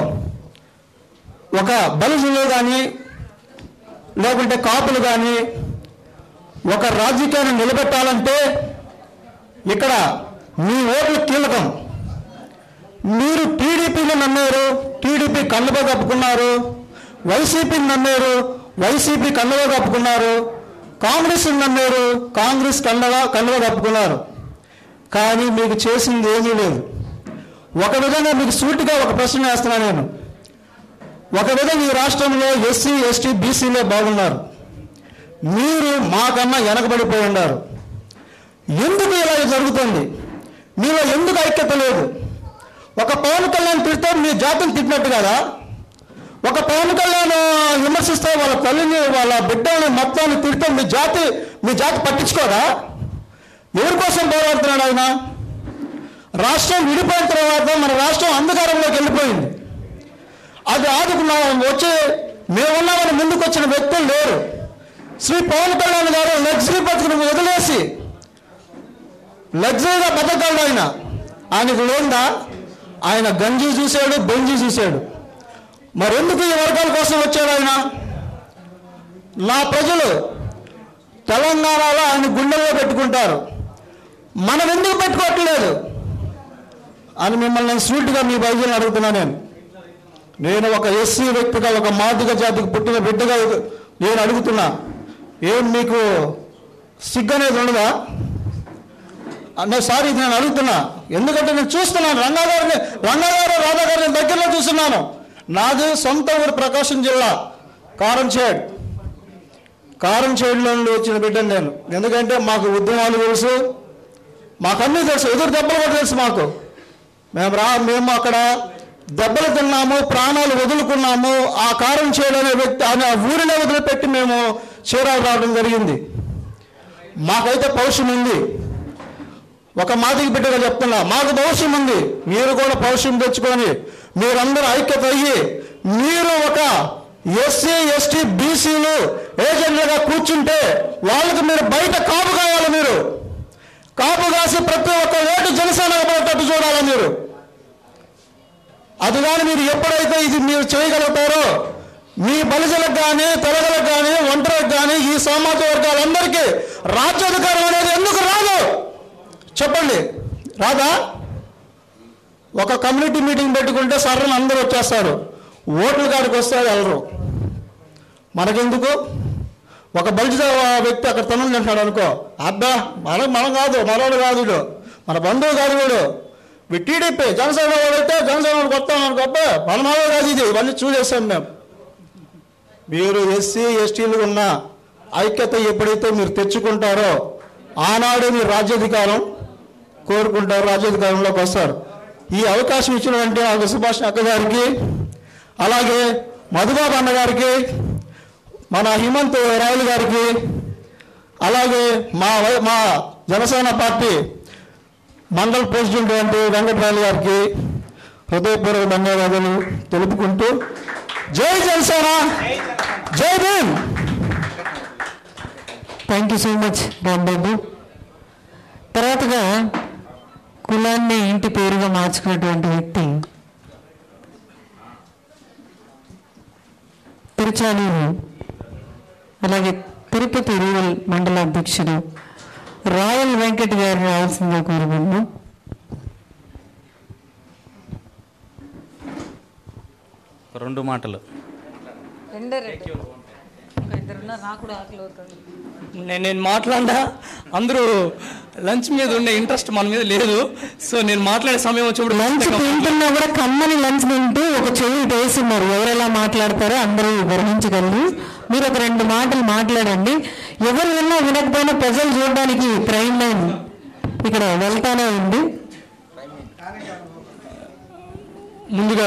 ఒక బలిజులు కానీ లేకుంటే కాపులు కానీ ఒక రాజకీయాన్ని నిలబెట్టాలంటే ఇక్కడ మీ ఓట్లు కీలకం మీరు టీడీపీని నమ్మారు టీడీపీ కళ్ళుగా కప్పుకున్నారు వైసీపీని నమ్మారు వైసీపీ కళ్ళుగా కప్పుకున్నారు కాంగ్రెస్ని నమ్మారు కాంగ్రెస్ కళ్ళగా కళ్ళుగా కప్పుకున్నారు కానీ మీకు చేసింది ఏమీ లేదు ఒక విధంగా మీకు సూటిగా ఒక ప్రశ్న వేస్తున్నాను నేను ఒక విధంగా ఈ రాష్ట్రంలో ఎస్సీ ఎస్టీ బీసీలే బాగున్నారు మీరు మాకన్నా వెనకబడిపోయి ఉన్నారు ఎందుకు ఇలా జరుగుతుంది మీలో ఎందుకు ఐక్యత లేదు ఒక పవన్ కళ్యాణ్ తిడితే మీ జాతిని తిట్టినట్టు కదా ఒక పవన్ కళ్యాణ్ విమర్శిస్తే వాళ్ళ తల్లిని వాళ్ళ బిడ్డల్ని మొత్తాన్ని తిడితే మీ జాతి మీ జాతి పట్టించుకోదా ఎవరి కోసం పోరాడుతున్నాడు ఆయన రాష్ట్రం విడిపోయిన తర్వాత మన రాష్ట్రం అంధకారంలోకి వెళ్ళిపోయింది అది ఆదుకున్నాం వచ్చి మేమున్నామని ముందుకు వచ్చిన వ్యక్తులు లేరు శ్రీ పవన్ కళ్యాణ్ గారు లగ్జరీ బతుకును వదిలేసి లగ్జరీగా బతకగలడు ఆయన ఆయనకు లేందా ఆయన గంజి చూశాడు బెంజి చూశాడు మరెందుకు ఈ వర్గాల కోసం వచ్చాడు ఆయన నా ప్రజలు తెలంగాణలో ఆయన గుండెల్లో పెట్టుకుంటారు మనం ఎందుకు పెట్టుకోవట్లేదు అని మిమ్మల్ని నేను స్వీట్గా మీ బైబిల్ని అడుగుతున్నా నేను నేను ఒక ఎస్సీ వ్యక్తిగా ఒక మాదిగ జాతికి పుట్టిన బిడ్డగా నేను అడుగుతున్నా ఏం మీకు సిగ్గు అనేది ఉండదా నేను సారీ ఇది నేను అడుగుతున్నా ఎందుకంటే నేను చూస్తున్నాను రంగాగారిని రంగాగారు రాధా గారిని దగ్గరలో చూస్తున్నాను నాది సొంత ఊరు ప్రకాశం జిల్లా కారంచేడ్ కారంచేడులో నుండి వచ్చిన బిడ్డను నేను ఎందుకంటే మాకు ఉద్యమాలు తెలుసు మాకన్నీ తెలుసు ఎదురు దెబ్బలు కూడా తెలుసు మాకు మేము రా మేము అక్కడ దెబ్బలు తిన్నాము ప్రాణాలు వదులుకున్నాము ఆ కారం చేయడం అనే వ్యక్తి అనే ఆ ఊరిని వదిలిపెట్టి మేము చీరాలు రావడం జరిగింది మాకైతే పౌరుషం ఉంది ఒక మాదికి బిడ్డగా చెప్తున్నా మాకు భవిష్యం ఉంది మీరు కూడా భవిష్యం తెచ్చుకొని మీరందరూ ఐక్యత అయ్యి మీరు ఒక ఎస్సీ ఎస్టీ బీసీలు ఏజెంట్లుగా కూర్చుంటే వాళ్ళకి మీరు బయట కాపు కావాలి మీరు కాపు కాసి ప్రతి ఒక్క ఓటు జనసేన పడేటట్టు చూడాలి మీరు అది కానీ మీరు ఎప్పుడైతే ఇది మీరు చేయగలుగుతారో మీ బలిజలకు కానీ తెలగలకు కానీ ఒంటరికి కానీ ఈ సమాజ వర్గాలందరికీ రాజ్యాధికారం అనేది ఎందుకు రాదు చెప్పండి రాదా ఒక కమ్యూనిటీ మీటింగ్ పెట్టుకుంటే సర్రని అందరూ వచ్చేస్తారు ఓట్ల కాడికి వస్తారు వెళ్ళరు మనకెందుకు ఒక బలిజ వ్యక్తి అక్కడ తనులు తింటున్నాడు అనుకో అబ్బా మనం మనం కాదు మనోడు కాదు వీడు మన బంధువు కాదు వీడు వీడు టీడీపీ జనసేన వాడైతే జనసేన వాడికి వస్తాం అనుకో అబ్బా మన మనోడు కాదు ఇది ఇవన్నీ చూసేసాం మేము మీరు ఎస్సీ ఎస్టీలు ఉన్న ఐక్యత ఎప్పుడైతే మీరు తెచ్చుకుంటారో ఆనాడు మీరు రాజ్యాధికారం కోరుకుంటారు రాజ్యాధికారంలోకి వస్తారు ఈ అవకాశం ఇచ్చినటువంటి ఆ సుభాష్ అక్క గారికి అలాగే మధుబాబు అన్న గారికి మన హిమంత్ రాయలు గారికి అలాగే మా వై- మా జనసేన పార్టీ మండల ప్రెసిడెంట్ అంటే వెంకటరాయలు గారికి హృదయపూర్వక ధన్యవాదాలు తెలుపుకుంటూ జై జనసేన జై Bhim thank you so much Rambabu తర్వాతగా కులాన్ని ఇంటి పేరుగా మార్చుకున్నటువంటి వ్యక్తి తిరుచానూరు అలాగే తిరుపతి రూరల్ మండల అధ్యక్షుడు రాయల్ వెంకట్ గారిని రావాల్సిందిగా కోరుకున్నాను రెండు మాటలు రెండే రెండు ఇంకా ఇద్దరు ఉన్నారు నాకు కూడా ఆకలి అవుతుంది నేను నేను మాట్లాడినా అందరూ లంచ్ మీద ఉండే ఇంట్రెస్ట్ మన మీద లేదు సో నేను మాట్లాడే సమయం వచ్చినప్పుడు లంచ్ తింటున్నా కూడా కమ్మని లంచ్ తింటూ ఒక చెయ్యి వేస్తున్నారు ఎవరెలా మాట్లాడతారో అందరూ గ్రహించగలరు మీరు ఒక రెండు మాటలు మాట్లాడండి ఎవరు విన్నా వినకపోయినా ప్రజలు చూడడానికి ట్రైన్ లైన్ ఇక్కడ వెళ్తానే ఉంది ముందుగా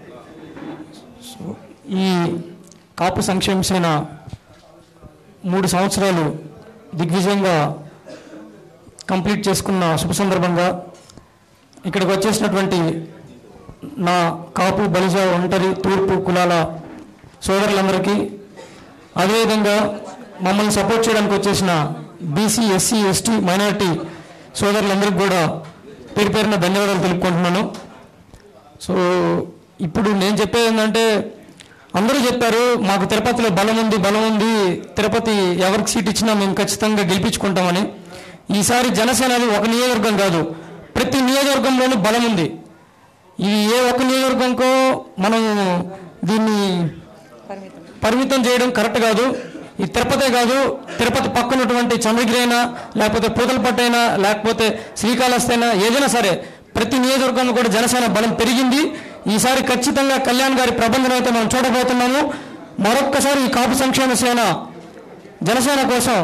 ఈ కాపు సంక్షేమ సేన మూడు సంవత్సరాలు దిగ్విజయంగా కంప్లీట్ చేసుకున్న శుభ సందర్భంగా ఇక్కడికి వచ్చేసినటువంటి నా కాపు బలిజ ఒంటరి తూర్పు కులాల సోదరులందరికీ అదేవిధంగా మమ్మల్ని సపోర్ట్ చేయడానికి వచ్చేసిన బీసీ ఎస్సీ ఎస్టీ మైనారిటీ సోదరులందరికీ కూడా పేరు పేరున ధన్యవాదాలు తెలుపుకుంటున్నాను సో ఇప్పుడు నేను చెప్పేది ఏంటంటే అందరూ చెప్పారు మాకు తిరుపతిలో బలం ఉంది బలం ఉంది తిరుపతి ఎవరికి సీట్ ఇచ్చినా మేము ఖచ్చితంగా గెలిపించుకుంటామని ఈసారి జనసేనది ఒక నియోజకవర్గం కాదు ప్రతి నియోజకవర్గంలోనూ బలం ఉంది ఇది ఏ ఒక్క నియోజకవర్గంకో మనం దీన్ని పరిమితం చేయడం కరెక్ట్ కాదు ఈ తిరుపతే కాదు తిరుపతి పక్కనటువంటి చంద్రగిరి అయినా లేకపోతే పూతలపట్టు అయినా లేకపోతే శ్రీకాళహస్తి అయినా ఏదైనా సరే ప్రతి నియోజకవర్గంలో కూడా జనసేన బలం పెరిగింది ఈసారి ఖచ్చితంగా కళ్యాణ్ గారి ప్రబంధన అయితే మనం చూడబోతున్నాము మరొక్కసారి ఈ కాపు సంక్షేమ సేన జనసేన కోసం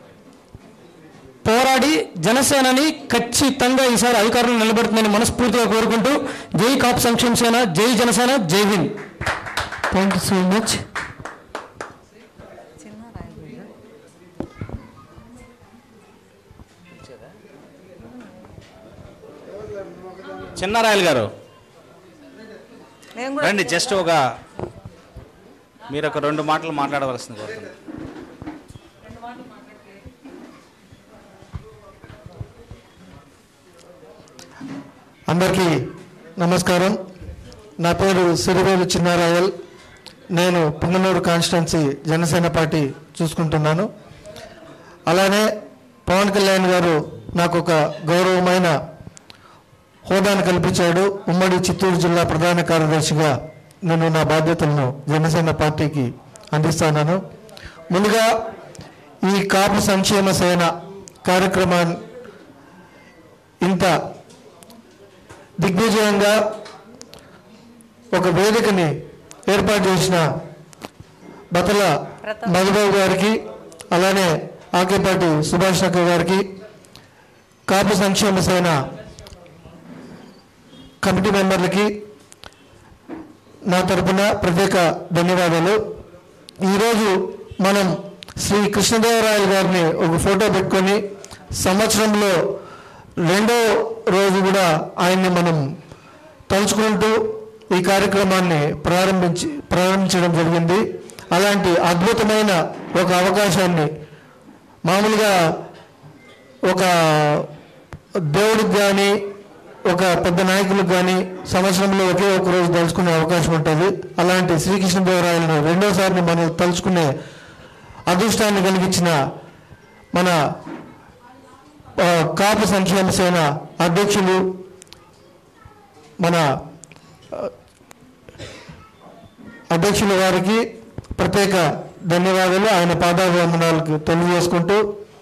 పోరాడి జనసేనని ఖచ్చితంగా ఈసారి అధికారంలో నిలబెడుతుందని మనస్ఫూర్తిగా కోరుకుంటూ జై కాపు సంక్షేమ సేన జై జనసేన జై Hind thank you so much Chinnarayalu గారు నేను కూడా రండి జస్ట్ ఒక మీరు ఒక రెండు మాటలు మాట్లాడవలసింది కోరుతున్నాను అందరికీ నమస్కారం నా పేరు సిరివేలు చిన్నారాయల్ నేను పుంగనూరు కాన్స్టిట్యున్సీ జనసేన పార్టీ చూసుకుంటున్నాను అలానే పవన్ కళ్యాణ్ గారు నాకు ఒక గౌరవమైన హోదాను కల్పించాడు ఉమ్మడి చిత్తూరు జిల్లా ప్రధాన కార్యదర్శిగా నేను నా బాధ్యతలను జనసేన పార్టీకి అందిస్తున్నాను ముందుగా ఈ కాపు సంక్షేమ సేన కార్యక్రమాన్ని ఇంత దిగ్విజయంగా ఒక వేదికని ఏర్పాటు చేసిన బతల మధుబాబు గారికి అలానే ఆకేపాటి సుభాష్ నక్క గారికి కాపు సంక్షేమ సేన కమిటీ మెంబర్లకి నా తరపున ప్రత్యేక ధన్యవాదాలు ఈరోజు మనం శ్రీ కృష్ణదేవరాయలు గారిని ఒక ఫోటో పెట్టుకొని సంవత్సరంలో రెండో రోజు కూడా ఆయన్ని మనం తలుచుకుంటూ ఈ కార్యక్రమాన్ని ప్రారంభించి ప్రారంభించడం జరిగింది అలాంటి అద్భుతమైన ఒక అవకాశాన్ని మామూలుగా ఒక దేవుడికి కానీ ఒక పెద్ద నాయకులకు కానీ సంవత్సరంలో ఒకే ఒక రోజు తలుచుకునే అవకాశం ఉంటుంది అలాంటి శ్రీకృష్ణదేవరాయలను రెండోసారిని మనం తలుచుకునే అదృష్టాన్ని కలిగించిన మన ఆ, కాపు సంక్షేమ సేన అధ్యక్షులు మన ఆ, అధ్యక్షుల వారికి ప్రత్యేక ధన్యవాదాలు ఆయన పాదాభివందనాలకు తెలియజేసుకుంటూ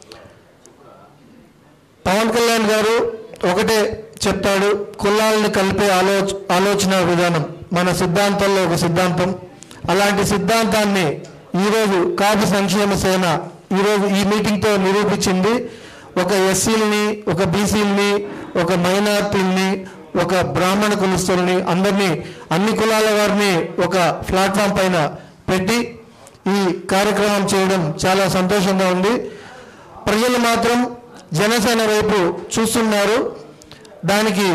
పవన్ కళ్యాణ్ గారు ఒకటే చెప్తాడు కులాలను కలిపే ఆలోచ ఆలోచన విధానం మన సిద్ధాంతంలో ఒక సిద్ధాంతం అలాంటి సిద్ధాంతాన్ని ఈరోజు కాపు సంక్షేమ సేన ఈరోజు ఈ మీటింగ్తో నిరూపించింది ఒక ఎస్సీలని ఒక బీసీలని ఒక మైనార్టీలని ఒక బ్రాహ్మణ కులస్తుల్ని అందరినీ అన్ని కులాల వారిని ఒక ప్లాట్ఫామ్ పైన పెట్టి ఈ కార్యక్రమం చేయడం చాలా సంతోషంగా ఉంది ప్రజలు మాత్రం జనసేన వైపు చూస్తున్నారు దానికి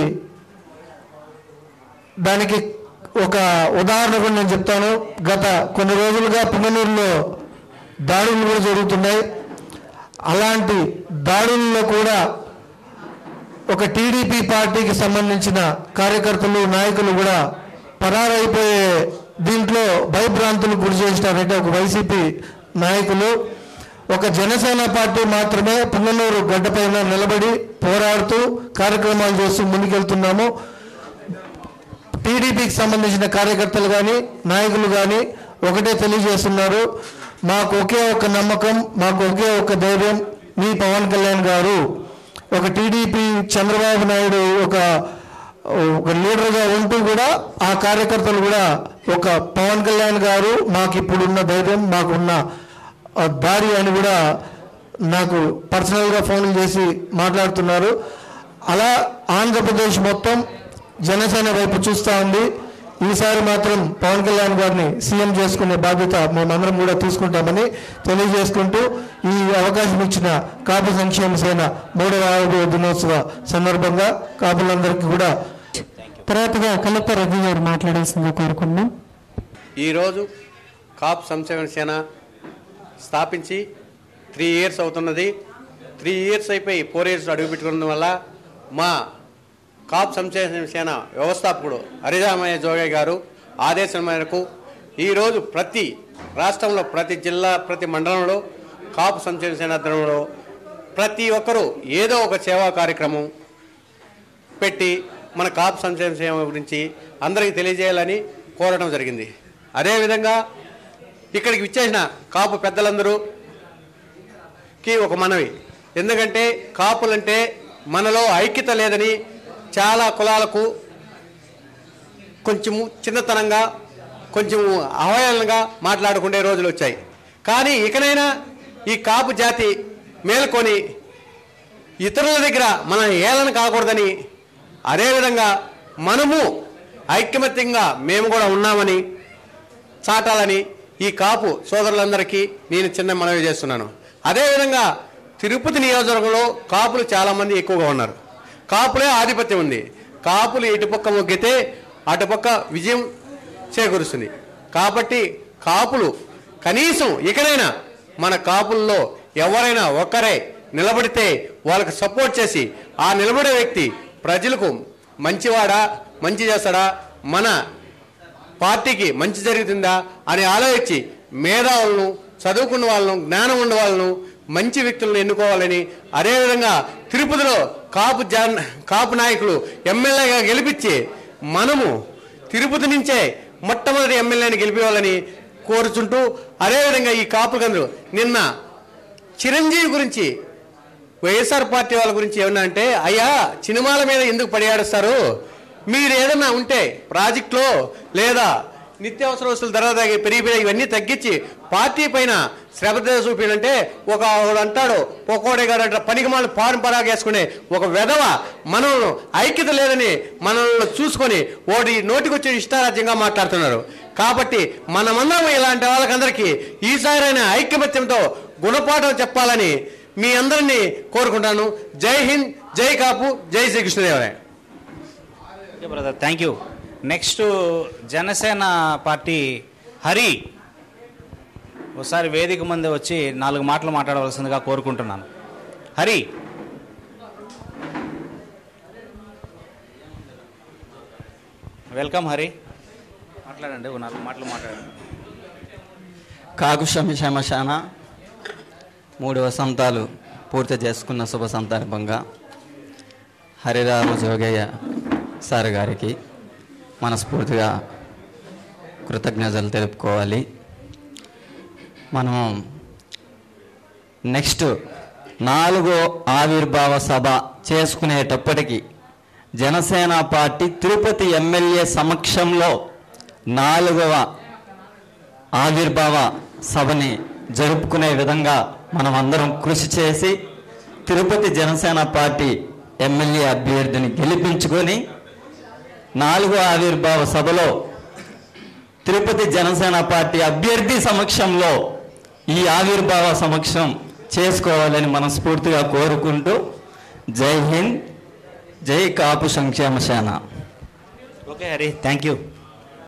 దానికి ఒక ఉదాహరణ కూడా నేను చెప్తాను గత కొన్ని రోజులుగా పుంగనూరులో దాడులు కూడా జరుగుతున్నాయి అలాంటి దాడుల్లో కూడా ఒక టీడీపీ పార్టీకి సంబంధించిన కార్యకర్తలు నాయకులు కూడా పరారైపోయే దీంట్లో భయభ్రాంతులు గురి చేసినారంటే ఒక వైసీపీ నాయకులు ఒక జనసేన పార్టీ మాత్రమే పుంగనూరు గడ్డపైన నిలబడి పోరాడుతూ కార్యక్రమాలు చేస్తూ ముందుకెళ్తున్నాము టీడీపీకి సంబంధించిన కార్యకర్తలు కానీ నాయకులు కానీ ఒకటే తెలియజేస్తున్నారు మాకు ఒకే ఒక నమ్మకం మాకు ఒకే ఒక ధైర్యం మీ పవన్ కళ్యాణ్ గారు ఒక టీడీపీ చంద్రబాబు నాయుడు ఒక ఒక లీడర్గా ఉంటూ కూడా ఆ కార్యకర్తలు కూడా ఒక పవన్ కళ్యాణ్ గారు మాకు ఇప్పుడున్న ధైర్యం మాకున్న ఆ, దారి అని కూడా నాకు పర్సనల్గా ఫోన్లు చేసి మాట్లాడుతున్నారు అలా ఆంధ్రప్రదేశ్ మొత్తం జనసేన వైపు చూస్తూ ఉంది ఈసారి మాత్రం పవన్ కళ్యాణ్ గారిని సీఎం చేసుకునే బాధ్యత మేమందరం కూడా తీసుకుంటామని తెలియజేసుకుంటూ ఈ అవకాశం ఇచ్చిన కాపు సంక్షేమ సేన మూడవ ఆరోగ్య దినోత్సవ సందర్భంగా కాపులందరికీ కూడా తర్వాతగా కలెక్టర్ రఘు గారు మాట్లాడాల్సిందిగా కోరుకున్నాం ఈరోజు కాప్ సంక్షేమ సేన స్థాపించి త్రీ ఇయర్స్ అవుతున్నది త్రీ ఇయర్స్ అయిపోయి ఫోర్ ఇయర్స్ అడుగుపెట్టుకున్నందు వల్ల మా కాప్ సంక్షేమ సేన వ్యవస్థాపకుడు హరిరామయ్య జోగయ్య గారు ఆదేశం మేరకు ఈరోజు ప్రతి రాష్ట్రంలో ప్రతి జిల్లా ప్రతి మండలంలో కాపు సంక్షేమ సేన ఆధ్వర్యంలో ప్రతి ఒక్కరూ ఏదో ఒక సేవా కార్యక్రమం పెట్టి మన కాపు సంక్షేమ సేవ గురించి అందరికీ తెలియజేయాలని కోరడం జరిగింది అదేవిధంగా ఇక్కడికి విచ్చేసిన కాపు పెద్దలందరూకి ఒక మనవి ఎందుకంటే కాపులంటే మనలో ఐక్యత లేదని చాలా కులాలకు కొంచెము చిన్నతనంగా కొంచెం అవహేళనగా మాట్లాడుకునే రోజులు వచ్చాయి కానీ ఇకనైనా ఈ కాపు జాతి మేల్కొని ఇతరుల దగ్గర మన ఏళన కాకూడదని అదేవిధంగా మనము ఐక్యమత్యంగా మేము కూడా ఉన్నామని చాటాలని ఈ కాపు సోదరులందరికీ నేను చిన్న మనవి చేస్తున్నాను అదేవిధంగా తిరుపతి నియోజకవర్గంలో కాపులు చాలామంది ఎక్కువగా ఉన్నారు కాపులే ఆధిపత్యం ఉంది కాపులు ఇటుపక్క మొగ్గితే అటుపక్క విజయం చేకూరుస్తుంది కాబట్టి కాపులు కనీసం ఇకనైనా మన కాపుల్లో ఎవరైనా ఒక్కరే నిలబడితే వాళ్ళకి సపోర్ట్ చేసి ఆ నిలబడే వ్యక్తి ప్రజలకు మంచివాడా మంచి చేస్తాడా మన పార్టీకి మంచి జరుగుతుందా అని ఆలోచించి మేధావులను చదువుకున్న వాళ్ళను జ్ఞానం ఉన్న వాళ్ళను మంచి వ్యక్తులను ఎన్నుకోవాలని అదేవిధంగా తిరుపతిలో కాపు జాన్ కాపు నాయకులు ఎమ్మెల్యేగా గెలిపించి మనము తిరుపతి నుంచే మొట్టమొదటి ఎమ్మెల్యేని గెలిపేవాళ్ళని కోరుచుంటూ అదేవిధంగా ఈ కాపులందరూ నిన్న చిరంజీవి గురించి వైఎస్ఆర్ పార్టీ వాళ్ళ గురించి ఏమన్నా అంటే అయ్యా సినిమాల మీద ఎందుకు పడియాడుస్తారు మీరు ఏదన్నా ఉంటే ప్రాజెక్టులో లేదా నిత్యావసర వస్తువుల ధర తగ్గి పెరిగిపోయిన ఇవన్నీ తగ్గించి పార్టీ పైన శ్రద్ధ చూపిందంటే ఒక ఒకడు అంటాడు ఒక్కోడే గారు అంటారు పనికి మనం పారం పరాగేసుకునే ఒక వెధవ మనల్ని ఐక్యత లేదని మనల్ని చూసుకొని ఓడి నోటికొచ్చి ఇష్టారాజ్యంగా మాట్లాడుతున్నారు కాబట్టి మనమందరం ఇలాంటి వాళ్ళకందరికీ ఈసారైన ఐక్యమత్యంతో గుణపాఠం చెప్పాలని మీ అందరినీ కోరుకుంటాను జై హింద్ జై కాపు జై Srikrishnadevaraya okay brother thank you next Janasena party Hari ఒకసారి వేదిక ముందే వచ్చి నాలుగు మాటలు మాట్లాడవలసిందిగా కోరుకుంటున్నాను హరి వెల్కమ్ హరి మాట్లాడండి ఒక నాలుగు మాటలు మాట్లాడండి కాకు శమశాన మూడు వసంతాలు పూర్తి చేసుకున్న శుభ సందర్భంగా హరిరామ జోగయ్య సార్ గారికి మనస్ఫూర్తిగా కృతజ్ఞతలు తెలుపుకోవాలి మనం నెక్స్ట్ నాలుగో ఆవిర్భావ సభ చేసుకునేటప్పటికి జనసేన పార్టీ తిరుపతి ఎమ్మెల్యే సమక్షంలో నాలుగవ ఆవిర్భావ సభని జరుపుకునే విధంగా మనం అందరం కృషి చేసి తిరుపతి జనసేన పార్టీ ఎమ్మెల్యే అభ్యర్థిని గెలిపించుకొని నాలుగో ఆవిర్భావ సభలో తిరుపతి జనసేన పార్టీ అభ్యర్థి సమక్షంలో ఈ ఆవిర్భావ సమక్షం చేసుకోవాలని మనస్ఫూర్తిగా కోరుకుంటూ జై హింద్ జై కాపు సంక్షేమ సేన ఓకే హరి థ్యాంక్ యూ